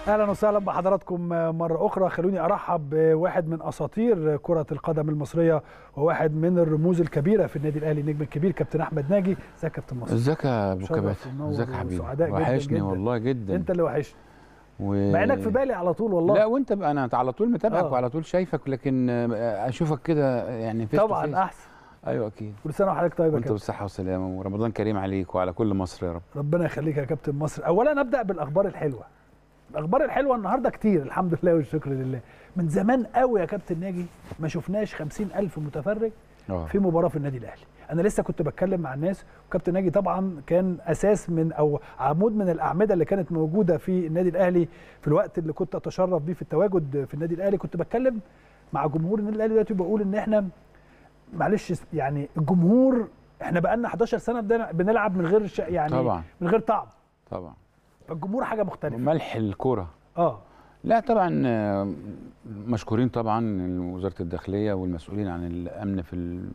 اهلا وسهلا بحضراتكم مره اخرى خلوني ارحب بواحد من اساطير كره القدم المصريه وواحد من الرموز الكبيره في النادي الاهلي النجم الكبير كابتن احمد ناجي ازيك يا كابتن مصر ازيك يا ابو شرف كباتن ومنور ازيك يا حبيبي وسعداء جداً وحشني جداً. والله جدا انت اللي وحشني و... مع انك في بالي على طول والله لا وانت بقى انا على طول متابعك آه. وعلى طول شايفك لكن آه، اشوفك كده يعني فيس تو طبعا فيس. احسن ايوه اكيد كل سنه وحضرتك طيب يا وانت كابتن بالصحه والسلامه ورمضان كريم عليك وعلى كل مصر يا رب ربنا يخليك يا كابتن مصر اولا ابدا بالاخبار الحلوه الاخبار الحلوه النهارده كتير الحمد لله والشكر لله من زمان قوي يا كابتن ناجي ما شفناش خمسين ألف متفرج اه في مباراه في النادي الاهلي انا لسه كنت بتكلم مع الناس وكابتن ناجي طبعا كان اساس من او عمود من الاعمده اللي كانت موجوده في النادي الاهلي في الوقت اللي كنت اتشرف بيه في التواجد في النادي الاهلي كنت بتكلم مع جمهور النادي الاهلي دلوقتي بقول ان احنا معلش يعني الجمهور احنا بقالنا 11 سنه بدنا- بنلعب من غير ش... يعني طبعا من غير طعم طبعا فالجمهور حاجه مختلفه ملح الكوره اه لا طبعا آه، مشكورين طبعا وزاره الداخليه والمسؤولين عن الامن في ال-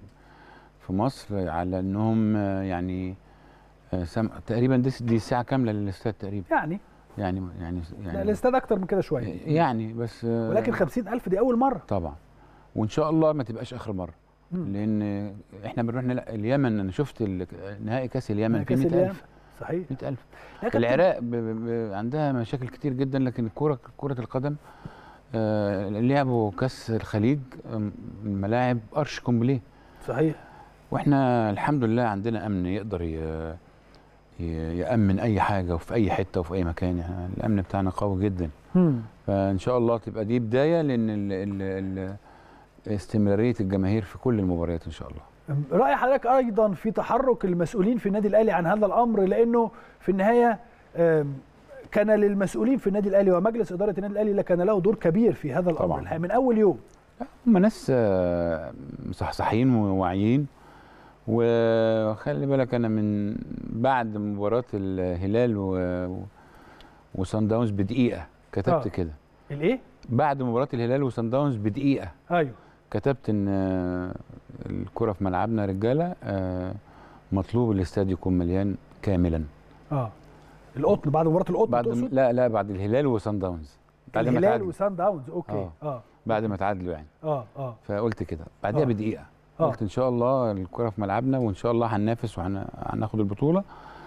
في مصر على انهم آه، يعني آه، سم... تقريبا دي, دي ساعه كامله للاستاد تقريبا يعني يعني يعني لا يعني الاستاد اكتر من كده شويه يعني بس آه، ولكن 50000 دي اول مره طبعا وان شاء الله ما تبقاش اخر مره مم. لان احنا بنروح نلع- اليمن انا شفت ال- نهائي كاس اليمن في كأس 100000 اليمن. صحيح 100000 لا كابتن، العراق ب... ب... ب... عندها مشاكل كتير جدا لكن الكره كره القدم آه لعبوا كاس الخليج آم، الملاعب ارش كومبليه صحيح واحنا الحمد لله عندنا امن يقدر ي... ي... يامن اي حاجه وفي اي حته وفي اي مكان يعني الامن بتاعنا قوي جدا مم. فان شاء الله تبقى دي بدايه لان ال... ال... ال... استمراريه الجماهير في كل المباريات ان شاء الله رأي حضرتك أيضا في تحرك المسؤولين في النادي الأهلي عن هذا الأمر لأنه في النهاية آم، كان للمسؤولين في النادي الأهلي ومجلس إدارة النادي الأهلي لا كان له دور كبير في هذا الأمر طبعاً. الحقيقة من أول يوم هم ناس آه، مصحصحين وواعيين وخلي بالك انا من بعد مباراه الهلال و... وصن داونز بدقيقه كتبت آه. آه. كده الإيه؟ بعد مباراه الهلال وصن داونز بدقيقه أيوه كتبت ان آه، الكره في ملعبنا رجاله آه، مطلوب الاستاد يكون مليان كاملا أه القطن بعد مباراة القطن بعد تقصد؟ لا لا بعد الهلال وصن داونز بعد ما الهلال تعادلوا وسان داونز أوكي آه. أه بعدها ما تعادلوا يعني أه أه فقلت كده بعدها آه. بدقيقه آه. قلت ان شاء الله الكره في ملعبنا وان شاء الله هننافس وهناخد البطوله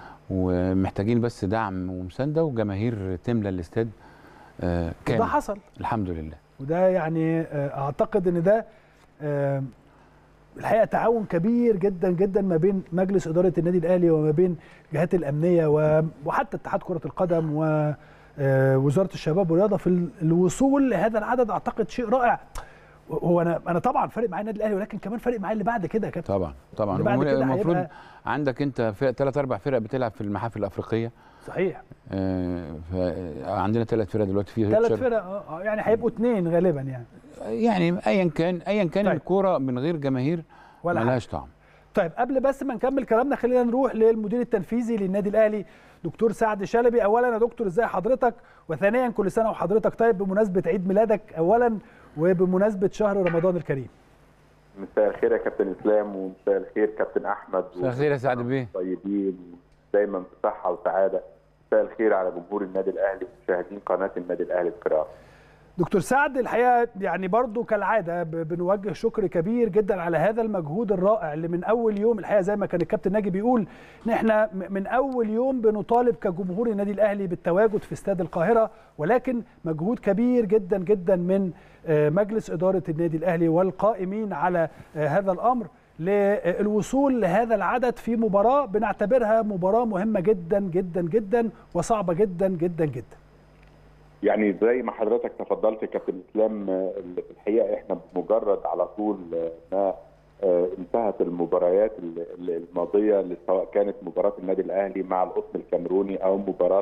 ومحتاجين بس دعم ومسانده وجماهير تملى الاستاد آه وده كامل حصل الحمد لله وده يعني آه، أعتقد إن ده آم، الحقيقه تعاون كبير جدا جدا ما بين مجلس اداره النادي الاهلي وما بين الجهات الامنيه و- وحتى اتحاد كره القدم ووزاره الشباب والرياضه في ال- الوصول لهذا العدد اعتقد شيء رائع هو انا انا طبعا فارق معايا النادي الاهلي ولكن كمان فارق معايا اللي بعد كده يا كابتن طبعا طبعا اللي بعد كده المفروض هيبقى عندك انت ثلاث اربع فرق بتلعب في المحافل الافريقيه صحيح آه ف- عندنا ثلاث فرق دلوقتي في ثلاث هيتشر. فرق اه آه، يعني هيبقوا اثنين غالبا يعني يعني ايا كان ايا كان طيب. الكوره من غير جماهير ولا حاجه ملهاش طعم طيب قبل بس ما نكمل كلامنا خلينا نروح للمدير التنفيذي للنادي الاهلي دكتور سعد شلبي اولا يا دكتور ازاي حضرتك وثانيا كل سنه وحضرتك طيب بمناسبه عيد ميلادك اولا وبمناسبه شهر رمضان الكريم مساء الخير يا كابتن اسلام ومساء الخير كابتن احمد مساء الخير يا سعد بيه. طيبين دايما بصحه وسعاده مساء الخير على جمهور النادي الاهلي ومشاهدين قناه النادي الاهلي الكرام دكتور سعد الحقيقه يعني برضو كالعاده ب- بنوجه شكر كبير جدا على هذا المجهود الرائع اللي من اول يوم الحقيقه زي ما كان الكابتن ناجي بيقول ان احنا م- من اول يوم بنطالب كجمهور النادي الاهلي بالتواجد في استاد القاهره ولكن مجهود كبير جدا جدا من آه، مجلس اداره النادي الاهلي والقائمين على آه، هذا الامر للوصول لهذا العدد في مباراه بنعتبرها مباراه مهمه جدا جدا جدا وصعبه جدا جدا جدا يعني زي ما حضرتك تفضلت يا كابتن اسلام آه، في الحقيقه احنا بمجرد على طول آه، ما آه، انتهت المباريات ال- ال- الماضيه اللي سواء كانت مباراه النادي الاهلي مع القطن الكاميروني او مباراه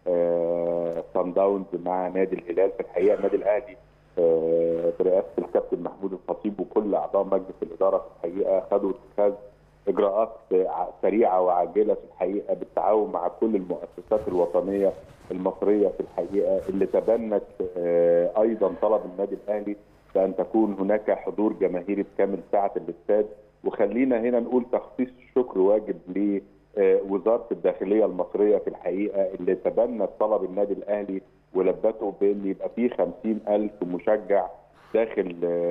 آه، صن داونز مع نادي الهلال في الحقيقه النادي الاهلي آه، برئاسه الكابتن محمود الخطيب وكل اعضاء مجلس الاداره في الحقيقه خدوا اتخاذ اجراءات ع- سريعه وعاجله في الحقيقه بالتعاون مع كل المؤسسات الوطنيه المصريه في الحقيقه اللي تبنت آه، ايضا طلب النادي الاهلي بان تكون هناك حضور جماهيري بكامل سعه الاستاد وخلينا هنا نقول تخصيص الشكر واجب وزاره الداخليه المصريه في الحقيقه اللي تبنت طلب النادي الاهلي ولبته بان يبقى فيه 50000 مشجع داخل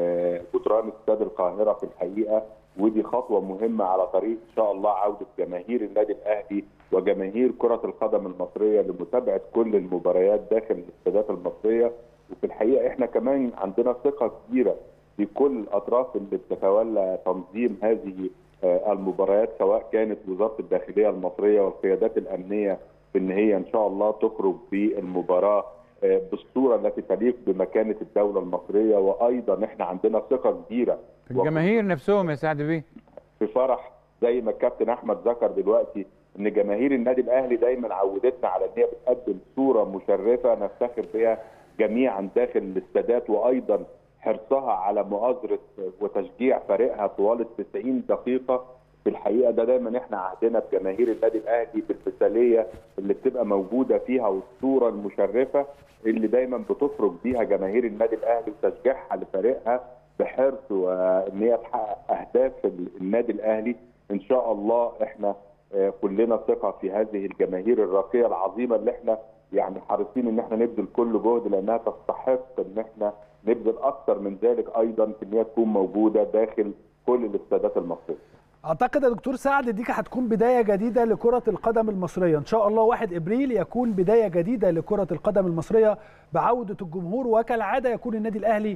جدران استاد القاهره في الحقيقه ودي خطوه مهمه على طريق ان شاء الله عوده جماهير النادي الاهلي وجماهير كره القدم المصريه لمتابعه كل المباريات داخل الاستادات المصريه وفي الحقيقه احنا كمان عندنا ثقه كبيره في كل الاطراف اللي بتتولى تنظيم هذه المباريات سواء كانت وزاره الداخليه المصريه والقيادات الامنيه في ان هي ان شاء الله تخرج بالمباراه بالصوره التي تليق بمكانه الدوله المصريه وايضا احنا عندنا ثقه كبيره الجماهير نفسهم يا سعد بيه في فرح زي ما الكابتن احمد ذكر دلوقتي ان جماهير النادي الاهلي دايما عودتنا على ان هي بتقدم صوره مشرفه نفتخر بها جميعا داخل الاستادات وايضا حرصها على مؤازره وتشجيع فريقها طوال ال 90 دقيقه في الحقيقه ده دايما احنا عهدنا بجماهير النادي الاهلي بالمثاليه اللي بتبقى موجوده فيها والصوره المشرفه اللي دايما بتخرج بيها جماهير النادي الاهلي وتشجيعها لفريقها بحرص وان هي تحقق اهداف النادي الاهلي ان شاء الله احنا كلنا ثقه في هذه الجماهير الراقيه العظيمه اللي احنا يعني حريصين ان احنا نبذل كل جهد لانها تستحق ان احنا نبذل اكثر من ذلك ايضا في ان هي تكون موجوده داخل كل الاستادات المصريه. اعتقد يا دكتور سعد دي هتكون بدايه جديده لكره القدم المصريه ان شاء الله 1 ابريل يكون بدايه جديده لكره القدم المصريه بعوده الجمهور وكالعاده يكون النادي الاهلي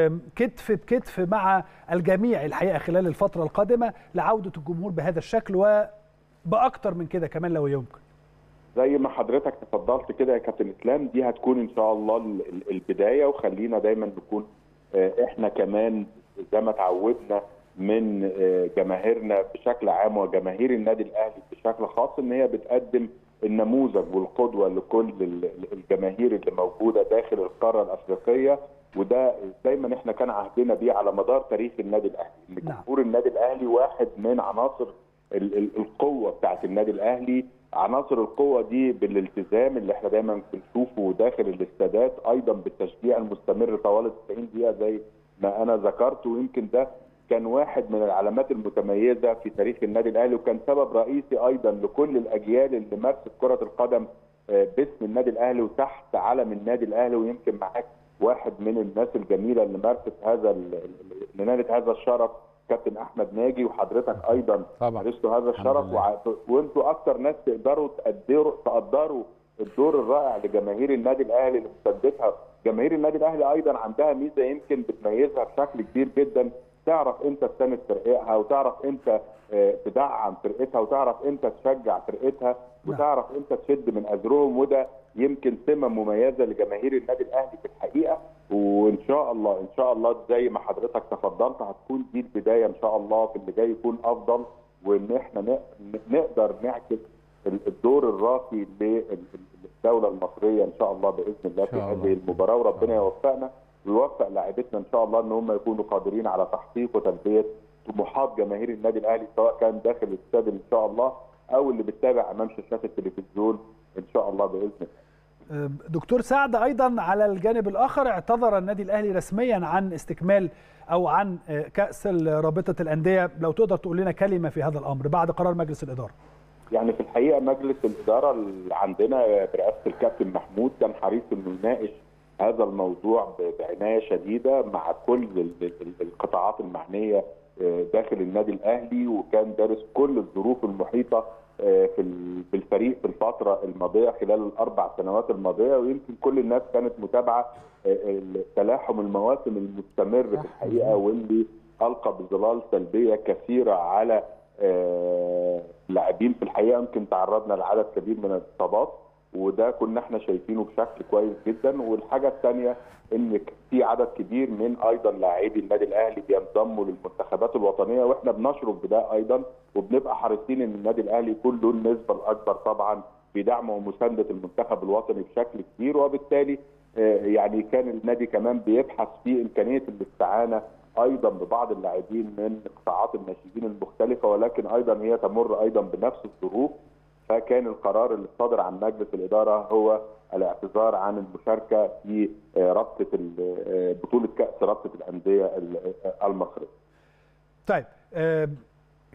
كتف بكتف مع الجميع الحقيقه خلال الفتره القادمه لعوده الجمهور بهذا الشكل وباكثر من كده كمان لو يمكن زي ما حضرتك تفضلت كده يا كابتن اسلام دي هتكون ان شاء الله البدايه وخلينا دايما نكون احنا كمان زي ما تعودنا من جماهيرنا بشكل عام وجماهير النادي الاهلي بشكل خاص ان هي بتقدم النموذج والقدوه لكل الجماهير اللي موجوده داخل القاره الافريقيه وده دايما احنا كان عهدنا بيه على مدار تاريخ النادي الاهلي ان جمهور النادي الاهلي واحد من عناصر القوه بتاعت النادي الاهلي عناصر القوه دي بالالتزام اللي احنا دايما بنشوفه داخل الاستادات ايضا بالتشجيع المستمر طوال 90 دقيقه زي ما انا ذكرت ويمكن ده كان واحد من العلامات المتميزه في تاريخ النادي الاهلي وكان سبب رئيسي ايضا لكل الاجيال اللي مارست كره القدم باسم النادي الاهلي وتحت علم النادي الاهلي ويمكن معاك واحد من الناس الجميله اللي مارست هذا اللي نالت هذا الشرف كابتن احمد ناجي وحضرتك ايضا مارستوا هذا الشرف وانتوا اكثر ناس تقدروا تقدروا تقدروا الدور الرائع لجماهير النادي الاهلي اللي مساندتها جماهير النادي الاهلي ايضا عندها ميزه يمكن بتميزها بشكل كبير جدا تعرف امتى تساند فرقتها وتعرف امتى تدعم فرقتها وتعرف امتى تشجع فرقتها وتعرف امتى تشد من اجرهم وده يمكن سمه مميزه لجماهير النادي الاهلي في الحقيقه وان شاء الله ان شاء الله زي ما حضرتك تفضلت هتكون دي البدايه ان شاء الله في اللي جاي يكون افضل وان احنا نقدر نعكس الدور الراقي للدوله المصريه ان شاء الله باذن الله في هذه المباراه وربنا يوفقنا ويوفق لاعبتنا ان شاء الله ان هم يكونوا قادرين على تحقيق وتلبيه طموحات جماهير النادي الاهلي سواء كان داخل الاستاد ان شاء الله او اللي بتتابع امام شاشات التلفزيون ان شاء الله باذن الله. دكتور سعد ايضا على الجانب الاخر اعتذر النادي الاهلي رسميا عن استكمال او عن كاس رابطه الانديه لو تقدر تقول لنا كلمه في هذا الامر بعد قرار مجلس الاداره. يعني في الحقيقه مجلس الاداره اللي عندنا برئاسه الكابتن محمود كان حريص انه يناقش هذا الموضوع بعنايه شديده مع كل القطاعات المعنيه داخل النادي الاهلي وكان دارس كل الظروف المحيطه في بالفريق في الفتره الماضيه خلال الاربع سنوات الماضيه ويمكن كل الناس كانت متابعه تلاحم المواسم المستمر في الحقيقه واللي القى بظلال سلبيه كثيره على لاعبين في الحقيقه يمكن تعرضنا لعدد كبير من الاصابات وده كنا احنا شايفينه بشكل كويس جدا والحاجه الثانيه ان في عدد كبير من ايضا لاعبي النادي الاهلي بينضموا للمنتخبات الوطنيه واحنا بنشرف بده ايضا وبنبقى حريصين ان النادي الاهلي يكون له النسبه الاكبر طبعا في دعم ومسانده المنتخب الوطني بشكل كبير وبالتالي يعني كان النادي كمان بيبحث في امكانيه الاستعانه ايضا ببعض اللاعبين من قطاعات الناشئين المختلفه ولكن ايضا هي تمر ايضا بنفس الظروف فكان القرار اللي صدر عن مجلس الاداره هو الاعتذار عن المشاركه في رابطه بطوله كاس رابطه الانديه المصريه. طيب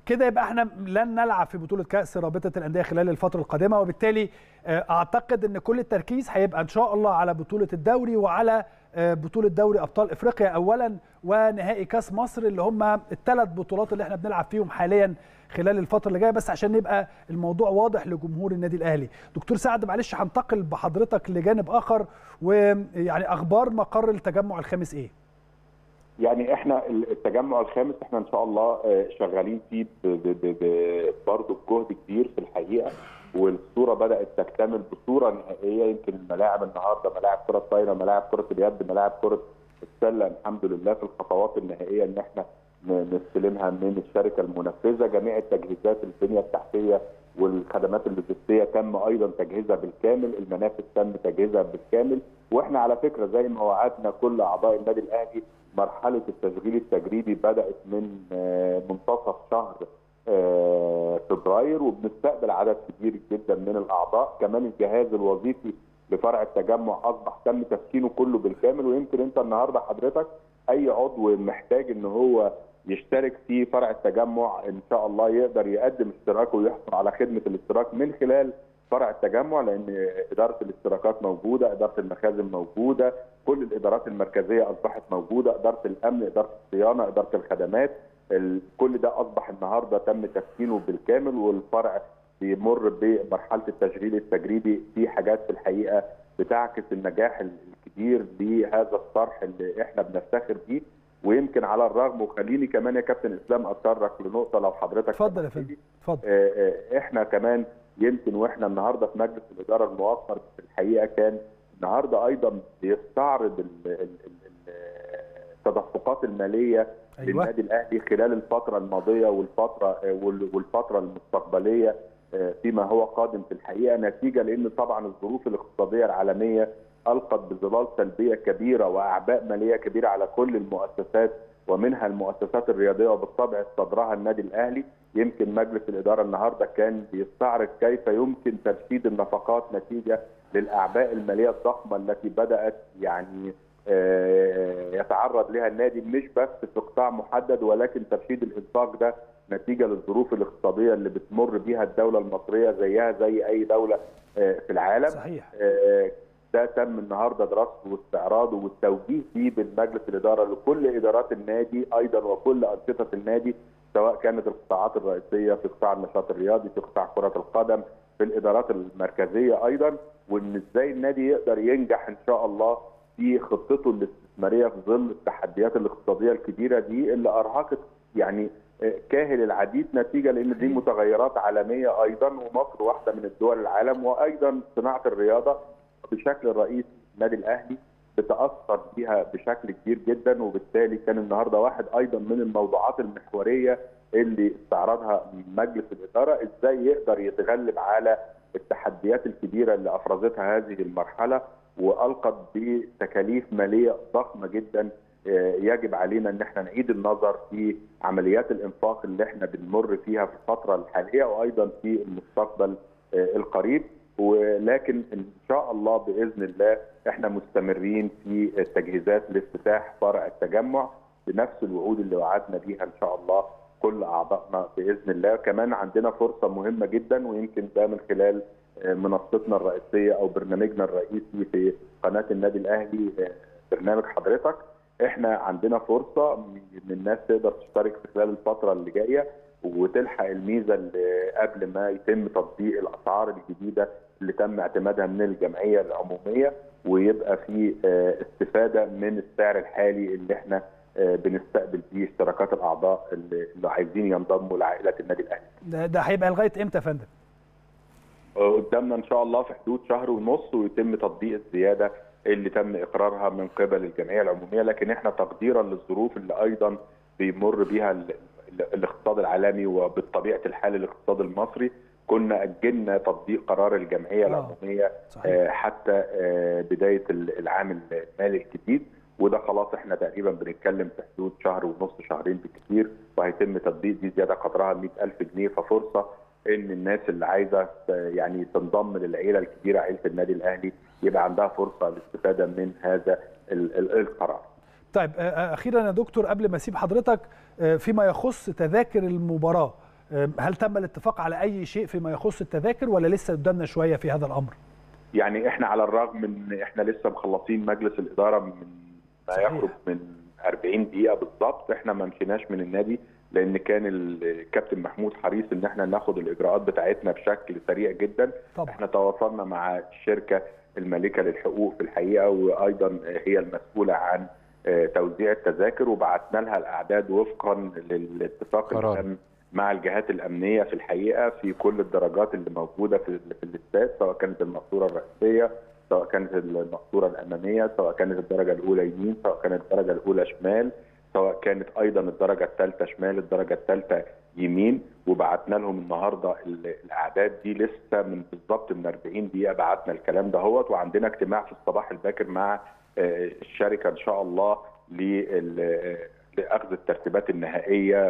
كده يبقى احنا لن نلعب في بطوله كاس رابطه الانديه خلال الفتره القادمه وبالتالي اعتقد ان كل التركيز هيبقى ان شاء الله على بطوله الدوري وعلى بطوله دوري ابطال افريقيا اولا ونهائي كاس مصر اللي هم الثلاث بطولات اللي احنا بنلعب فيهم حاليا خلال الفتره اللي جايه بس عشان يبقى الموضوع واضح لجمهور النادي الاهلي دكتور سعد معلش هنتقل بحضرتك لجانب اخر ويعني اخبار مقر التجمع الخامس ايه يعني احنا التجمع الخامس احنا ان شاء الله شغالين فيه برضه بجهد كبير في الحقيقه والصوره بدات تكتمل بصوره نهائيه يمكن الملاعب النهارده ملاعب كره الطايره ملاعب كره اليد ملاعب كره السله الحمد لله في الخطوات النهائيه ان احنا نستلمها من الشركه المنفذه جميع التجهيزات البنيه التحتيه والخدمات اللوجستيه تم ايضا تجهيزها بالكامل المنافذ تم تجهيزها بالكامل واحنا على فكره زي ما وعدنا كل اعضاء النادي الاهلي مرحله التشغيل التجريبي بدات من منتصف شهر فبراير وبنستقبل عدد كبير جدا من الاعضاء كمان الجهاز الوظيفي لفرع التجمع اصبح تم تسكينه كله بالكامل ويمكن انت النهارده حضرتك اي عضو محتاج ان هو يشترك في فرع التجمع ان شاء الله يقدر يقدم اشتراكه ويحصل على خدمه الاشتراك من خلال فرع التجمع لان اداره الاشتراكات موجوده، اداره المخازن موجوده، كل الادارات المركزيه اصبحت موجوده، اداره الامن، اداره الصيانه، اداره الخدمات، كل ده اصبح النهارده تم تسكينه بالكامل والفرع بيمر بمرحله التشغيل التجريبي في حاجات في الحقيقه بتعكس النجاح الكبير لهذا الطرح اللي احنا بنفتخر بيه ويمكن على الرغم وخليني كمان يا كابتن اسلام اتطرق لنقطه لو حضرتك اتفضل يا فندم اتفضل احنا كمان يمكن واحنا النهارده في مجلس الاداره الموقر في الحقيقه كان النهارده ايضا بيستعرض التدفقات الماليه أيوة. للنادي الاهلي خلال الفتره الماضيه والفتره والفتره المستقبليه فيما هو قادم في الحقيقه نتيجه لان طبعا الظروف الاقتصاديه العالميه القت بظلال سلبيه كبيره واعباء ماليه كبيره على كل المؤسسات ومنها المؤسسات الرياضيه وبالطبع صدرها النادي الاهلي يمكن مجلس الاداره النهارده كان بيستعرض كيف يمكن ترشيد النفقات نتيجه للاعباء الماليه الضخمه التي بدات يعني يتعرض لها النادي مش بس في قطاع محدد ولكن ترشيد الانفاق ده نتيجه للظروف الاقتصاديه اللي بتمر بيها الدوله المصريه زيها زي اي دوله في العالم صحيح ده تم النهارده دراسته واستعراضه والتوجيه فيه بالمجلس الاداره لكل ادارات النادي ايضا وكل انشطه النادي سواء كانت القطاعات الرئيسيه في قطاع النشاط الرياضي في قطاع كره القدم في الادارات المركزيه ايضا وان ازاي النادي يقدر ينجح ان شاء الله في خطته الاستثماريه في ظل التحديات الاقتصاديه الكبيره دي اللي ارهقت يعني كاهل العديد نتيجه لان دي متغيرات عالميه ايضا ومصر واحده من الدول العالم وايضا صناعه الرياضه بشكل رئيسي النادي الاهلي بتاثر بيها بشكل كبير جدا وبالتالي كان النهارده واحد ايضا من الموضوعات المحوريه اللي استعرضها مجلس الاداره ازاي يقدر يتغلب على التحديات الكبيره اللي افرزتها هذه المرحله والقت بتكاليف ماليه ضخمه جدا يجب علينا ان احنا نعيد النظر في عمليات الانفاق اللي احنا بنمر فيها في الفتره الحاليه وايضا في المستقبل القريب ولكن ان شاء الله باذن الله احنا مستمرين في التجهيزات لافتتاح فرع التجمع بنفس الوعود اللي وعدنا بيها ان شاء الله كل اعضائنا باذن الله كمان عندنا فرصه مهمه جدا ويمكن ده من خلال منصتنا الرئيسيه او برنامجنا الرئيسي في قناه النادي الاهلي برنامج حضرتك احنا عندنا فرصه ان الناس تقدر تشترك في خلال الفتره اللي جايه وتلحق الميزه اللي قبل ما يتم تطبيق الاسعار الجديده اللي تم اعتمادها من الجمعيه العموميه ويبقى في استفاده من السعر الحالي اللي احنا بنستقبل فيه اشتراكات الاعضاء اللي عايزين ينضموا لعائله النادي الاهلي. ده, ده هيبقى لغايه امتى يا فندم؟ قدامنا ان شاء الله في حدود شهر ونص ويتم تطبيق الزياده اللي تم اقرارها من قبل الجمعيه العموميه لكن احنا تقديرا للظروف اللي ايضا بيمر بها الاقتصاد العالمي وبطبيعه الحال الاقتصاد المصري كنا اجلنا تطبيق قرار الجمعيه العموميه صحيح. حتى بدايه العام المالي الجديد وده خلاص احنا تقريبا بنتكلم في حدود شهر ونص شهرين بالكثير وهيتم تطبيق دي زياده قدرها 100000 جنيه ففرصه ان الناس اللي عايزه يعني تنضم للعيله الكبيره عيله النادي الاهلي يبقى عندها فرصه للاستفاده من هذا القرار. طيب اخيرا يا دكتور قبل ما اسيب حضرتك فيما يخص تذاكر المباراه أم، هل تم الاتفاق على اي شيء فيما يخص التذاكر ولا لسه قدامنا شويه في هذا الامر يعني احنا على الرغم من احنا لسه مخلصين مجلس الاداره من ما صحيح. يقرب من 40 دقيقه بالظبط احنا ما مشيناش من النادي لان كان الكابتن محمود حريص ان احنا ناخد الاجراءات بتاعتنا بشكل سريع جدا طبعا احنا تواصلنا مع الشركه المالكه للحقوق في الحقيقه وايضا هي المسؤوله عن آه، توزيع التذاكر وبعتنا لها الاعداد وفقا للاتفاق اللي قرار. كان مع الجهات الامنيه في الحقيقه في كل الدرجات اللي موجوده في في الاستاد سواء كانت المقصوره الرئيسيه سواء كانت المقصوره الاماميه سواء كانت الدرجه الاولى يمين سواء كانت الدرجه الاولى شمال سواء كانت ايضا الدرجه الثالثه شمال الدرجه الثالثه يمين وبعتنا لهم النهارده ال- الاعداد دي لسه من بالظبط من 40 دقيقه بعتنا الكلام دهوت وعندنا اجتماع في الصباح الباكر مع آه، الشركه ان شاء الله لل- آه، لاخذ الترتيبات النهائيه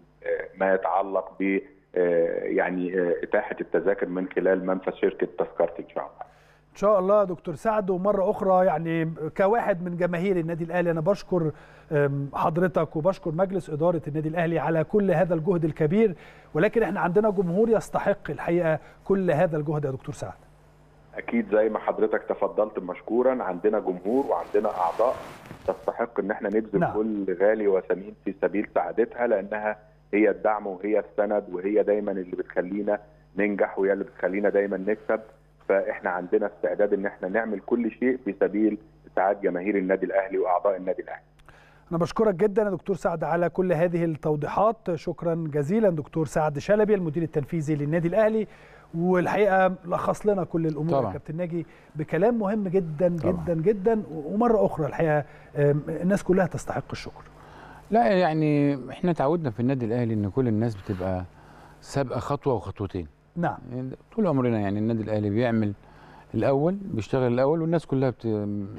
وما يتعلق ب آه، يعني آه، اتاحه التذاكر من خلال منفذ شركه تذكرتي ان شاء الله. ان شاء الله يا دكتور سعد ومره اخرى يعني كواحد من جماهير النادي الاهلي انا بشكر أم، حضرتك وبشكر مجلس اداره النادي الاهلي على كل هذا الجهد الكبير ولكن احنا عندنا جمهور يستحق الحقيقه كل هذا الجهد يا دكتور سعد اكيد زي ما حضرتك تفضلت مشكورا عندنا جمهور وعندنا اعضاء تستحق ان احنا نبذل نعم. كل غالي وثمين في سبيل سعادتها لانها هي الدعم وهي السند وهي دايما اللي بتخلينا ننجح وهي اللي بتخلينا دايما نكسب فاحنا عندنا استعداد ان احنا نعمل كل شيء في سبيل اسعاد جماهير النادي الاهلي واعضاء النادي الاهلي انا بشكرك جدا يا دكتور سعد على كل هذه التوضيحات شكرا جزيلا دكتور سعد شلبي المدير التنفيذي للنادي الاهلي والحقيقه لخص لنا كل الامور طبعا. يا كابتن ناجي بكلام مهم جدا طبعا. جدا جدا ومره اخرى الحقيقه أم، الناس كلها تستحق الشكر لا يعني احنا تعودنا في النادي الاهلي ان كل الناس بتبقى سابقه خطوه وخطوتين نعم يعني طول عمرنا يعني النادي الاهلي بيعمل الاول بيشتغل الاول والناس كلها بت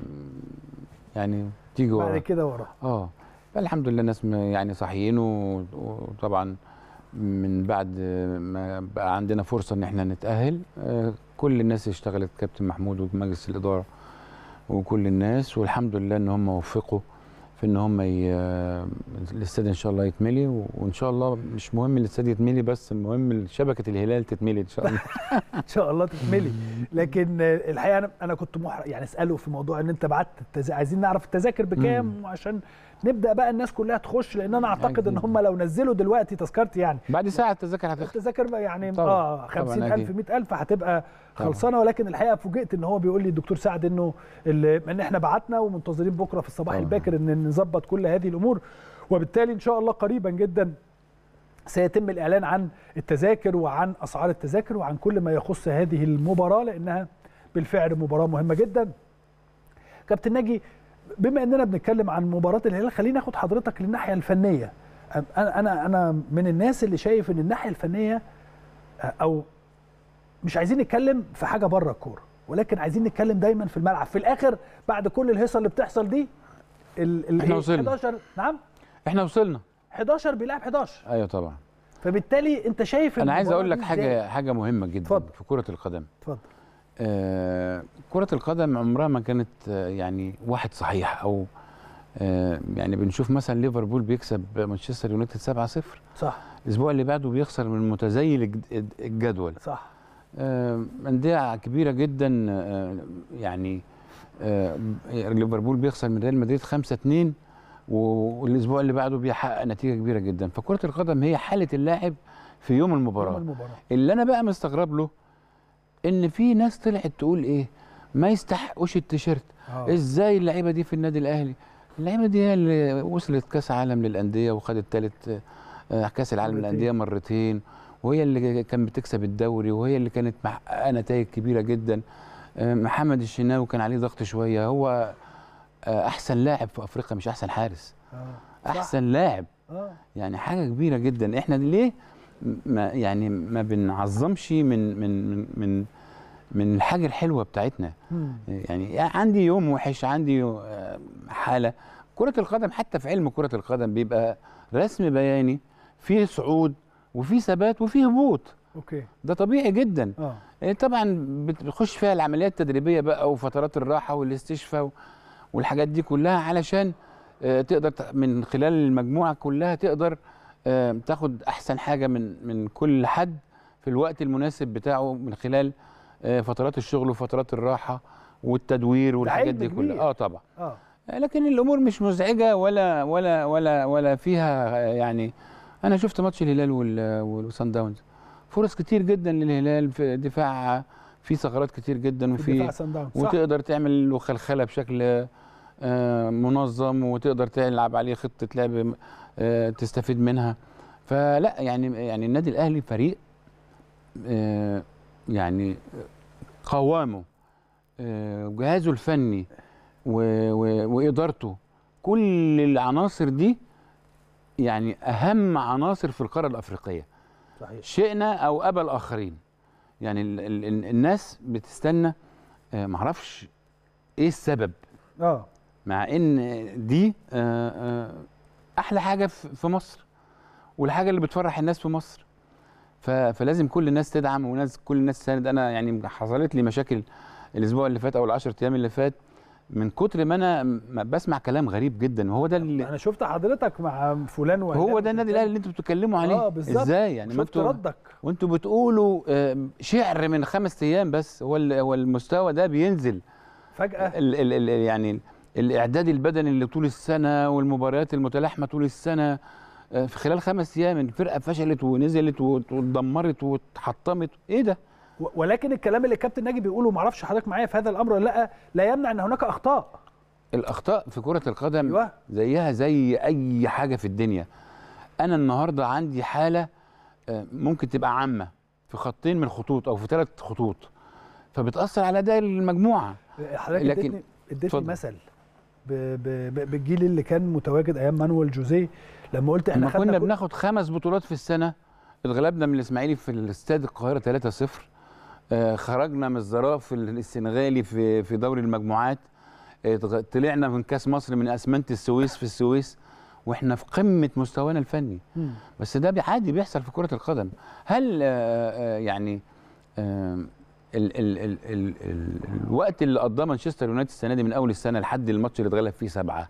يعني تيجي بعد ورا كده ورا اه الحمد لله الناس م- يعني صاحيين و- وطبعا من بعد ما بقى عندنا فرصه ان احنا نتاهل آه، كل الناس اشتغلت كابتن محمود ومجلس الاداره وكل الناس والحمد لله ان هم وفقوا في ان هم ي... الاستاد ان شاء الله يتملي و- وان شاء الله مش مهم الاستاد يتملي بس المهم شبكه الهلال تتملي ان شاء الله ان شاء الله تتملي لكن آه، الحقيقه انا انا كنت محرج يعني اساله في موضوع ان انت بعت التز... عايزين نعرف التذاكر بكام عشان نبدا بقى الناس كلها تخش لان انا اعتقد ان هم لو نزلوا دلوقتي تذكرتي يعني بعد ساعه التذاكر هتخلص التذاكر بقى يعني طبعاً، اه طبعاً 50000 أكيد. 100000 هتبقى طبعاً. خلصانه ولكن الحقيقه فوجئت ان هو بيقول لي الدكتور سعد انه ال- ان احنا بعتنا ومنتظرين بكره في الصباح طبعاً. الباكر ان نظبط كل هذه الامور وبالتالي ان شاء الله قريبا جدا سيتم الاعلان عن التذاكر وعن اسعار التذاكر وعن كل ما يخص هذه المباراه لانها بالفعل مباراه مهمه جدا كابتن ناجي بما اننا بنتكلم عن مباراه الهلال خلينا ناخد حضرتك للناحيه الفنيه انا انا انا من الناس اللي شايف ان الناحيه الفنيه او مش عايزين نتكلم في حاجه بره الكوره ولكن عايزين نتكلم دايما في الملعب في الاخر بعد كل الهيصه اللي بتحصل دي ال ال إحنا إيه؟ وصلنا. 11 نعم احنا وصلنا 11 بيلعب 11 ايوه طبعا فبالتالي انت شايف انا عايز المباراة اقول لك دي حاجه إزاي؟ حاجه مهمه جدا اتفضل. في كره القدم اتفضل آه كره القدم عمرها ما كانت آه يعني واحد صحيح او آه يعني بنشوف مثلا ليفربول بيكسب مانشستر يونايتد 7-0 صح الاسبوع اللي بعده بيخسر من متزيل الج- الجدول صح آه، أندية كبيرة جدا آه، يعني آه، ليفربول بيخسر من ريال مدريد 5 2 والاسبوع اللي بعده بيحقق نتيجة كبيرة جدا فكرة القدم هي حالة اللاعب في يوم المباراة يوم المباراه اللي انا بقى مستغرب له ان في ناس طلعت تقول ايه ما يستحقوش التيشيرت آه. ازاي اللعيبه دي في النادي الاهلي اللعيبه دي هي اللي وصلت كاس عالم للانديه وخدت ثالث كاس العالم مرتين. للانديه مرتين وهي اللي كانت بتكسب الدوري وهي اللي كانت محققه نتائج كبيره جدا آه، محمد الشناوي كان عليه ضغط شويه هو آه، احسن لاعب في افريقيا مش احسن حارس آه. صح. احسن لاعب اه يعني حاجه كبيره جدا احنا ليه ما يعني ما بنعظمش من من من من من الحاجه الحلوه بتاعتنا مم. يعني عندي يوم وحش عندي آه، حاله كره القدم حتى في علم كره القدم بيبقى رسم بياني فيه صعود وفيه ثبات وفيه هبوط اوكي ده طبيعي جدا اه إيه طبعا بتخش فيها العمليات التدريبيه بقى وفترات الراحه والاستشفاء والحاجات دي كلها علشان آه، تقدر ت- من خلال المجموعه كلها تقدر آه، تاخد احسن حاجه من من كل حد في الوقت المناسب بتاعه من خلال آه، فترات الشغل وفترات الراحه والتدوير والحاجات علم دي كبير. كلها اه طبعا اه لكن الامور مش مزعجه ولا ولا ولا ولا فيها يعني انا شفت ماتش الهلال وال- والصن داونز فرص كتير جدا للهلال في دفاع في ثغرات كتير جدا في وفي دفاع سان داونز صح وتقدر تعمل له خلخله بشكل آه، منظم وتقدر تلعب عليه خطه لعب آه، تستفيد منها فلا يعني يعني النادي الاهلي فريق آه، يعني قوامه آه، وجهازه الفني و- و- وادارته كل العناصر دي يعني اهم عناصر في القاره الافريقيه صحيح شئنا او ابى الاخرين يعني ال ال ال الناس بتستنى آه، معرفش ايه السبب اه مع ان دي آه، آه، احلى حاجه في في مصر والحاجه اللي بتفرح الناس في مصر ف- فلازم كل الناس تدعم وناس كل الناس تساند انا يعني حصلت لي مشاكل الاسبوع اللي فات او العشر ايام اللي فات من كتر ما انا م- بسمع كلام غريب جدا وهو ده اللي انا شفت حضرتك مع فلان وعلان هو ده النادي الاهلي اللي انتوا بتتكلموا عليه اه بالظبط ازاي يعني ما شفت انتوا ردك وانتوا بتقولوا آه، شعر من خمس ايام بس هو ال- هو المستوى ده بينزل فجاه ال ال ال يعني الاعداد البدني اللي طول السنه والمباريات المتلاحمه طول السنه آه، في خلال خمس ايام الفرقه فشلت ونزلت وات- واتدمرت واتحطمت ايه ده؟ و- ولكن الكلام اللي الكابتن ناجي بيقوله معرفش حضرتك معايا في هذا الامر ولا لا لا يمنع ان هناك اخطاء الاخطاء في كره القدم ايوه زيها زي اي حاجه في الدنيا انا النهارده عندي حاله آه، ممكن تبقى عامه في خطين من الخطوط او في ثلاث خطوط فبتاثر على اداء المجموعه حضرتك لكن- اديتني اديتني اتفضل. مثل ب- ب- ب- بالجيل اللي كان متواجد ايام مانويل جوزيه لما قلت احنا احنا كنا خدنا كل- بناخد خمس بطولات في السنه اتغلبنا من الاسماعيلي في الاستاد القاهره 3-0 آه، خرجنا من الزراف السنغالي في في دوري المجموعات اتغ- طلعنا من كاس مصر من اسمنت السويس في السويس واحنا في قمه مستوانا الفني مم. بس ده بي- عادي بيحصل في كره القدم هل آه، آه، يعني آه، ال ال ال ال ال الوقت اللي قضاه مانشستر يونايتد السنه دي من اول السنه لحد الماتش اللي اتغلب فيه سبعه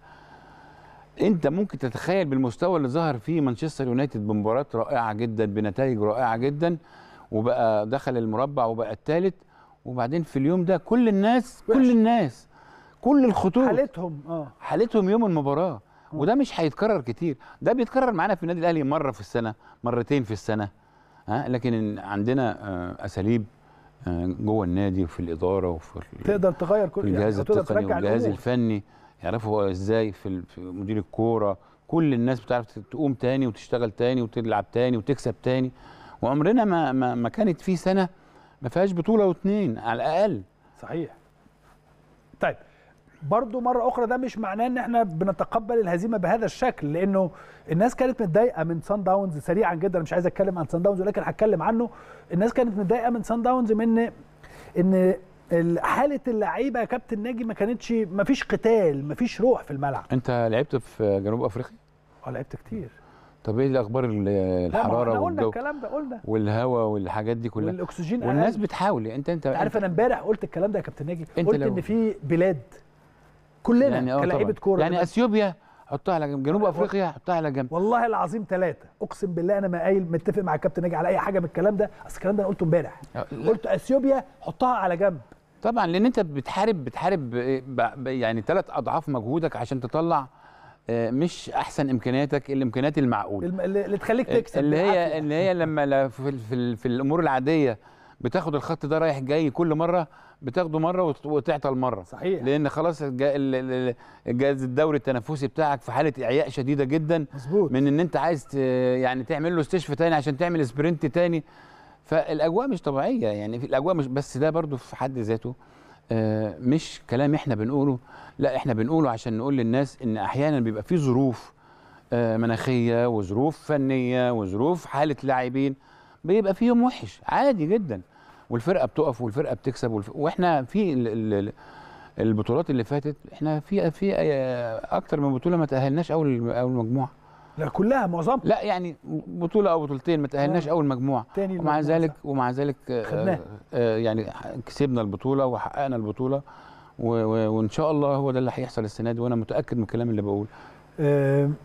انت ممكن تتخيل بالمستوى اللي ظهر فيه مانشستر يونايتد بمباراه رائعه جدا بنتائج رائعه جدا وبقى دخل المربع وبقى الثالث وبعدين في اليوم ده كل الناس وحش. كل الناس كل الخطوط حالتهم اه حالتهم يوم المباراه وده مش هيتكرر كتير ده بيتكرر معانا في النادي الاهلي مره في السنه مرتين في السنه ها لكن عندنا آه، اساليب آه، جوه النادي وفي الاداره وفي ال- تقدر تغير كل في الجهاز أو تقدر التقني ترجع والجهاز الأمور. الفني يعرفوا هو ازاي في, ال- في مدير الكوره كل الناس بتعرف تقوم تاني وتشتغل تاني وتلعب تاني وتكسب تاني وعمرنا ما ما, ما كانت في سنه ما فيهاش بطوله واتنين على الاقل صحيح طيب برضو مرة أخرى ده مش معناه إن إحنا بنتقبل الهزيمة بهذا الشكل لأنه الناس كانت متضايقة من سان داونز سريعا جدا مش عايز أتكلم عن سان داونز ولكن هتكلم عنه الناس كانت متضايقة من سان داونز من إن ال- حالة اللعيبة يا كابتن ناجي ما كانتش ما فيش قتال ما فيش روح في الملعب انت لعبت في جنوب افريقيا اه لعبت كتير طب ايه الاخبار ال- لا، ما هو الحراره احنا قلنا والجو الكلام ده قلنا والهواء والحاجات دي كلها والاكسجين والناس أقل. بتحاول انت انت انت عارف انا امبارح قلت الكلام ده يا كابتن ناجي انت قلت لو- ان في بلاد كلنا يعني اه كلاعيبه طبعاً. كوره يعني اثيوبيا حطها على جنب جنوب و- افريقيا حطها على جنب والله العظيم ثلاثة أقسم بالله أنا ما قايل متفق مع الكابتن ناجي على أي حاجة من الكلام ده أصل الكلام ده أنا قلته امبارح لا، قلت أثيوبيا حطها على جنب طبعا لان انت بتحارب بتحارب ب- ب- يعني ثلاث اضعاف مجهودك عشان تطلع آه، مش احسن امكانياتك الامكانيات المعقوله الم- اللي اللي تخليك تكسب اللي هي بالعافية. اللي هي لما لا- في, ال- في, ال- في الامور العاديه بتاخد الخط ده رايح جاي كل مره بتاخده مره وت- وتعطل مره صحيح لان خلاص الجا- ال- ال- الجهاز الدوري التنفسي بتاعك في حاله اعياء شديده جدا مظبوط من ان انت عايز ت- يعني تعمل له استشفاء تاني عشان تعمل سبرنت تاني فالاجواء مش طبيعيه يعني في الاجواء مش بس ده برضو في حد ذاته آه، مش كلام احنا بنقوله لا احنا بنقوله عشان نقول للناس ان احيانا بيبقى في ظروف آه، مناخيه وظروف فنيه وظروف حاله لاعبين بيبقى في يوم وحش عادي جدا والفرقه بتقف والفرقه بتكسب والف... واحنا في ال... ال... البطولات اللي فاتت احنا في في آه، اكتر من بطوله ما تاهلناش اول اول مجموعه لا كلها معظمها لا يعني بطوله او بطولتين ما تاهلناش آه. اول مجموعه تاني ومع المجموعة، ذلك صح. ومع ذلك آه، خدناها. آه، يعني ح- كسبنا البطوله وحققنا البطوله و- و- وان شاء الله هو ده اللي هيحصل السنه دي وانا متاكد من الكلام اللي بقوله آم،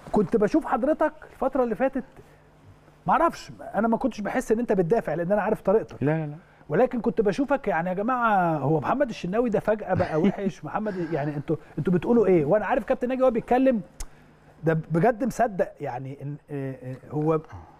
كنت بشوف حضرتك الفتره اللي فاتت معرفش انا ما كنتش بحس ان انت بتدافع لان انا عارف طريقتك لا لا لا ولكن كنت بشوفك يعني يا جماعه هو محمد الشناوي ده فجاه بقى وحش محمد يعني انتوا انتوا بتقولوا ايه وانا عارف كابتن ناجي وهو بيتكلم ده بجد مصدق يعني إن آه، آه، هو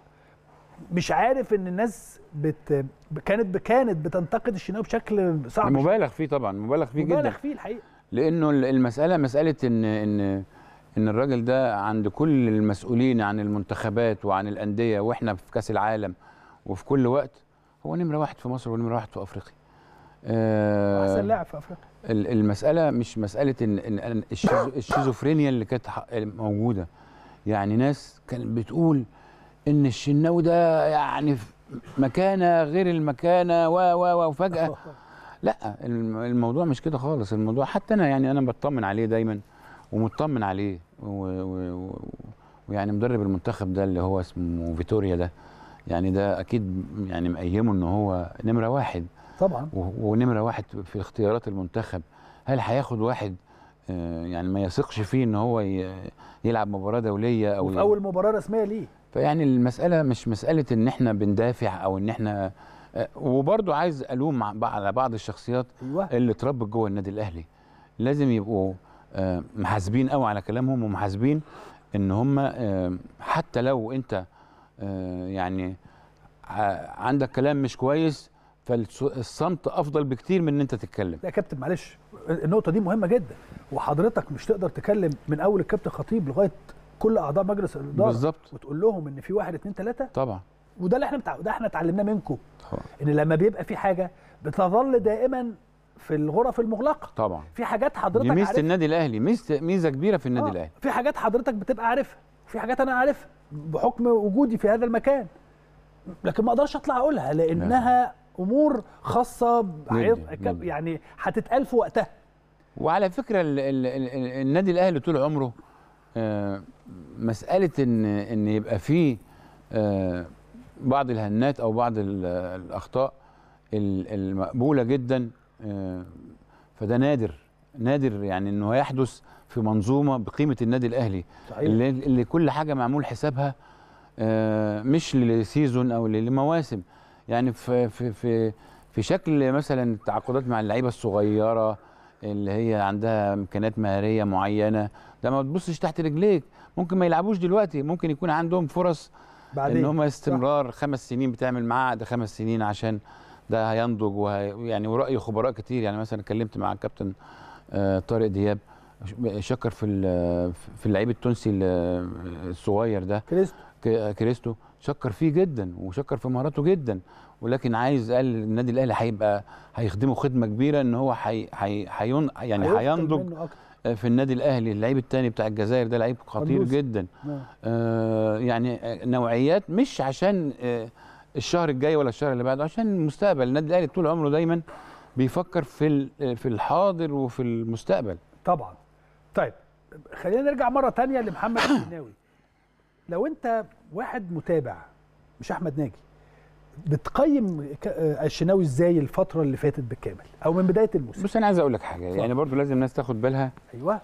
مش عارف ان الناس بت كانت كانت بتنتقد الشناوي بشكل صعب مبالغ فيه طبعا مبالغ فيه جدا مبالغ فيه الحقيقه لانه المساله مساله ان ان ان الراجل ده عند كل المسؤولين عن المنتخبات وعن الانديه واحنا في كاس العالم وفي كل وقت هو نمره واحد في مصر ونمره واحد في افريقيا. آه، احسن لاعب في افريقيا ال- المساله مش مساله ان ان إن الشيزو- الشيزوفرينيا اللي كانت ح- موجوده يعني ناس كانت بتقول ان الشناوي ده يعني في مكانه غير المكانه و و و وفجاه لا الم- الموضوع مش كده خالص الموضوع حتى انا يعني انا بطمن عليه دايما ومطمن عليه و- و- و- ويعني مدرب المنتخب ده اللي هو اسمه فيتوريا ده يعني ده اكيد يعني مقيمه ان هو نمره واحد طبعا و- ونمره واحد في اختيارات المنتخب هل هياخد واحد آه، يعني ما يثقش فيه ان هو ي- يلعب مباراه دوليه او وفي ي- اول مباراه رسميه ليه فيعني المسألة مش مسألة إن إحنا بندافع أو إن إحنا آه، وبرضو عايز ألوم مع- على بعض الشخصيات ايوه اللي اتربت جوه النادي الأهلي لازم يبقوا آه، محاسبين قوي على كلامهم ومحاسبين إن هم آه، حتى لو أنت آه، يعني ع- عندك كلام مش كويس فالصمت أفضل بكتير من إن أنت تتكلم لا يا كابتن معلش النقطه دي مهمه جدا وحضرتك مش تقدر تكلم من اول الكابتن خطيب لغايه كل اعضاء مجلس الاداره بالظبط وتقول لهم ان في واحد اتنين تلاته طبعا وده اللي احنا متع... ده احنا اتعلمناه منكم طبعا ان لما بيبقى في حاجه بتظل دائما في الغرف المغلقه طبعا في حاجات دي حضرتك ميزة عارفها النادي الأهلي ميزة ميزة كبيرة في النادي آه، الأهلي في حاجات حضرتك بتبقى عارفها في حاجات انا عارفها بحكم وجودي في هذا المكان لكن ما اقدرش اطلع اقولها لانها امور خاصه بعرض- جداً، جداً. يعني هتتقال في وقتها وعلى فكره ال ال ال النادي الاهلي طول عمره آه، مساله ان ان يبقى فيه آه، بعض الهنات او بعض ال- الاخطاء ال- المقبوله جدا آه، فده نادر نادر يعني انه يحدث في منظومه بقيمه النادي الاهلي صحيح اللي, اللي كل حاجه معمول حسابها آه، مش لسيزون او لمواسم يعني في في في في شكل مثلا التعاقدات مع اللعيبه الصغيره اللي هي عندها امكانيات مهاريه معينه ده ما تبصش تحت رجليك ممكن ما يلعبوش دلوقتي ممكن يكون عندهم فرص بعدين ان هم استمرار خمس سنين بتعمل معاه عقد خمس سنين عشان ده هينضج وهي يعني وراي خبراء كتير يعني مثلا اتكلمت مع الكابتن آه، طارق دياب شكر في ال- في اللعيب التونسي ال- الصغير ده كريستو ك- كريستو شكر فيه جدا وشكر في مهاراته جدا ولكن عايز قال النادي الاهلي هيبقى هيخدمه خدمه كبيره ان هو حي حي حيون يعني هيفضل هينضج منه أكتر. في النادي الاهلي اللعيب الثاني بتاع الجزائر ده لعيب خطير قندوسي. جدا نعم. آه يعني آه، نوعيات مش عشان آه الشهر الجاي ولا الشهر اللي بعده عشان المستقبل النادي الاهلي طول عمره دايما بيفكر في ال- في الحاضر وفي المستقبل طبعا طيب خلينا نرجع مره تانية لمحمد الشناوي لو انت واحد متابع مش احمد ناجي بتقيم ك- آه، الشناوي ازاي الفتره اللي فاتت بالكامل او من بدايه الموسم بص انا عايز اقول لك حاجه يعني برضو لازم الناس تاخد بالها ايوه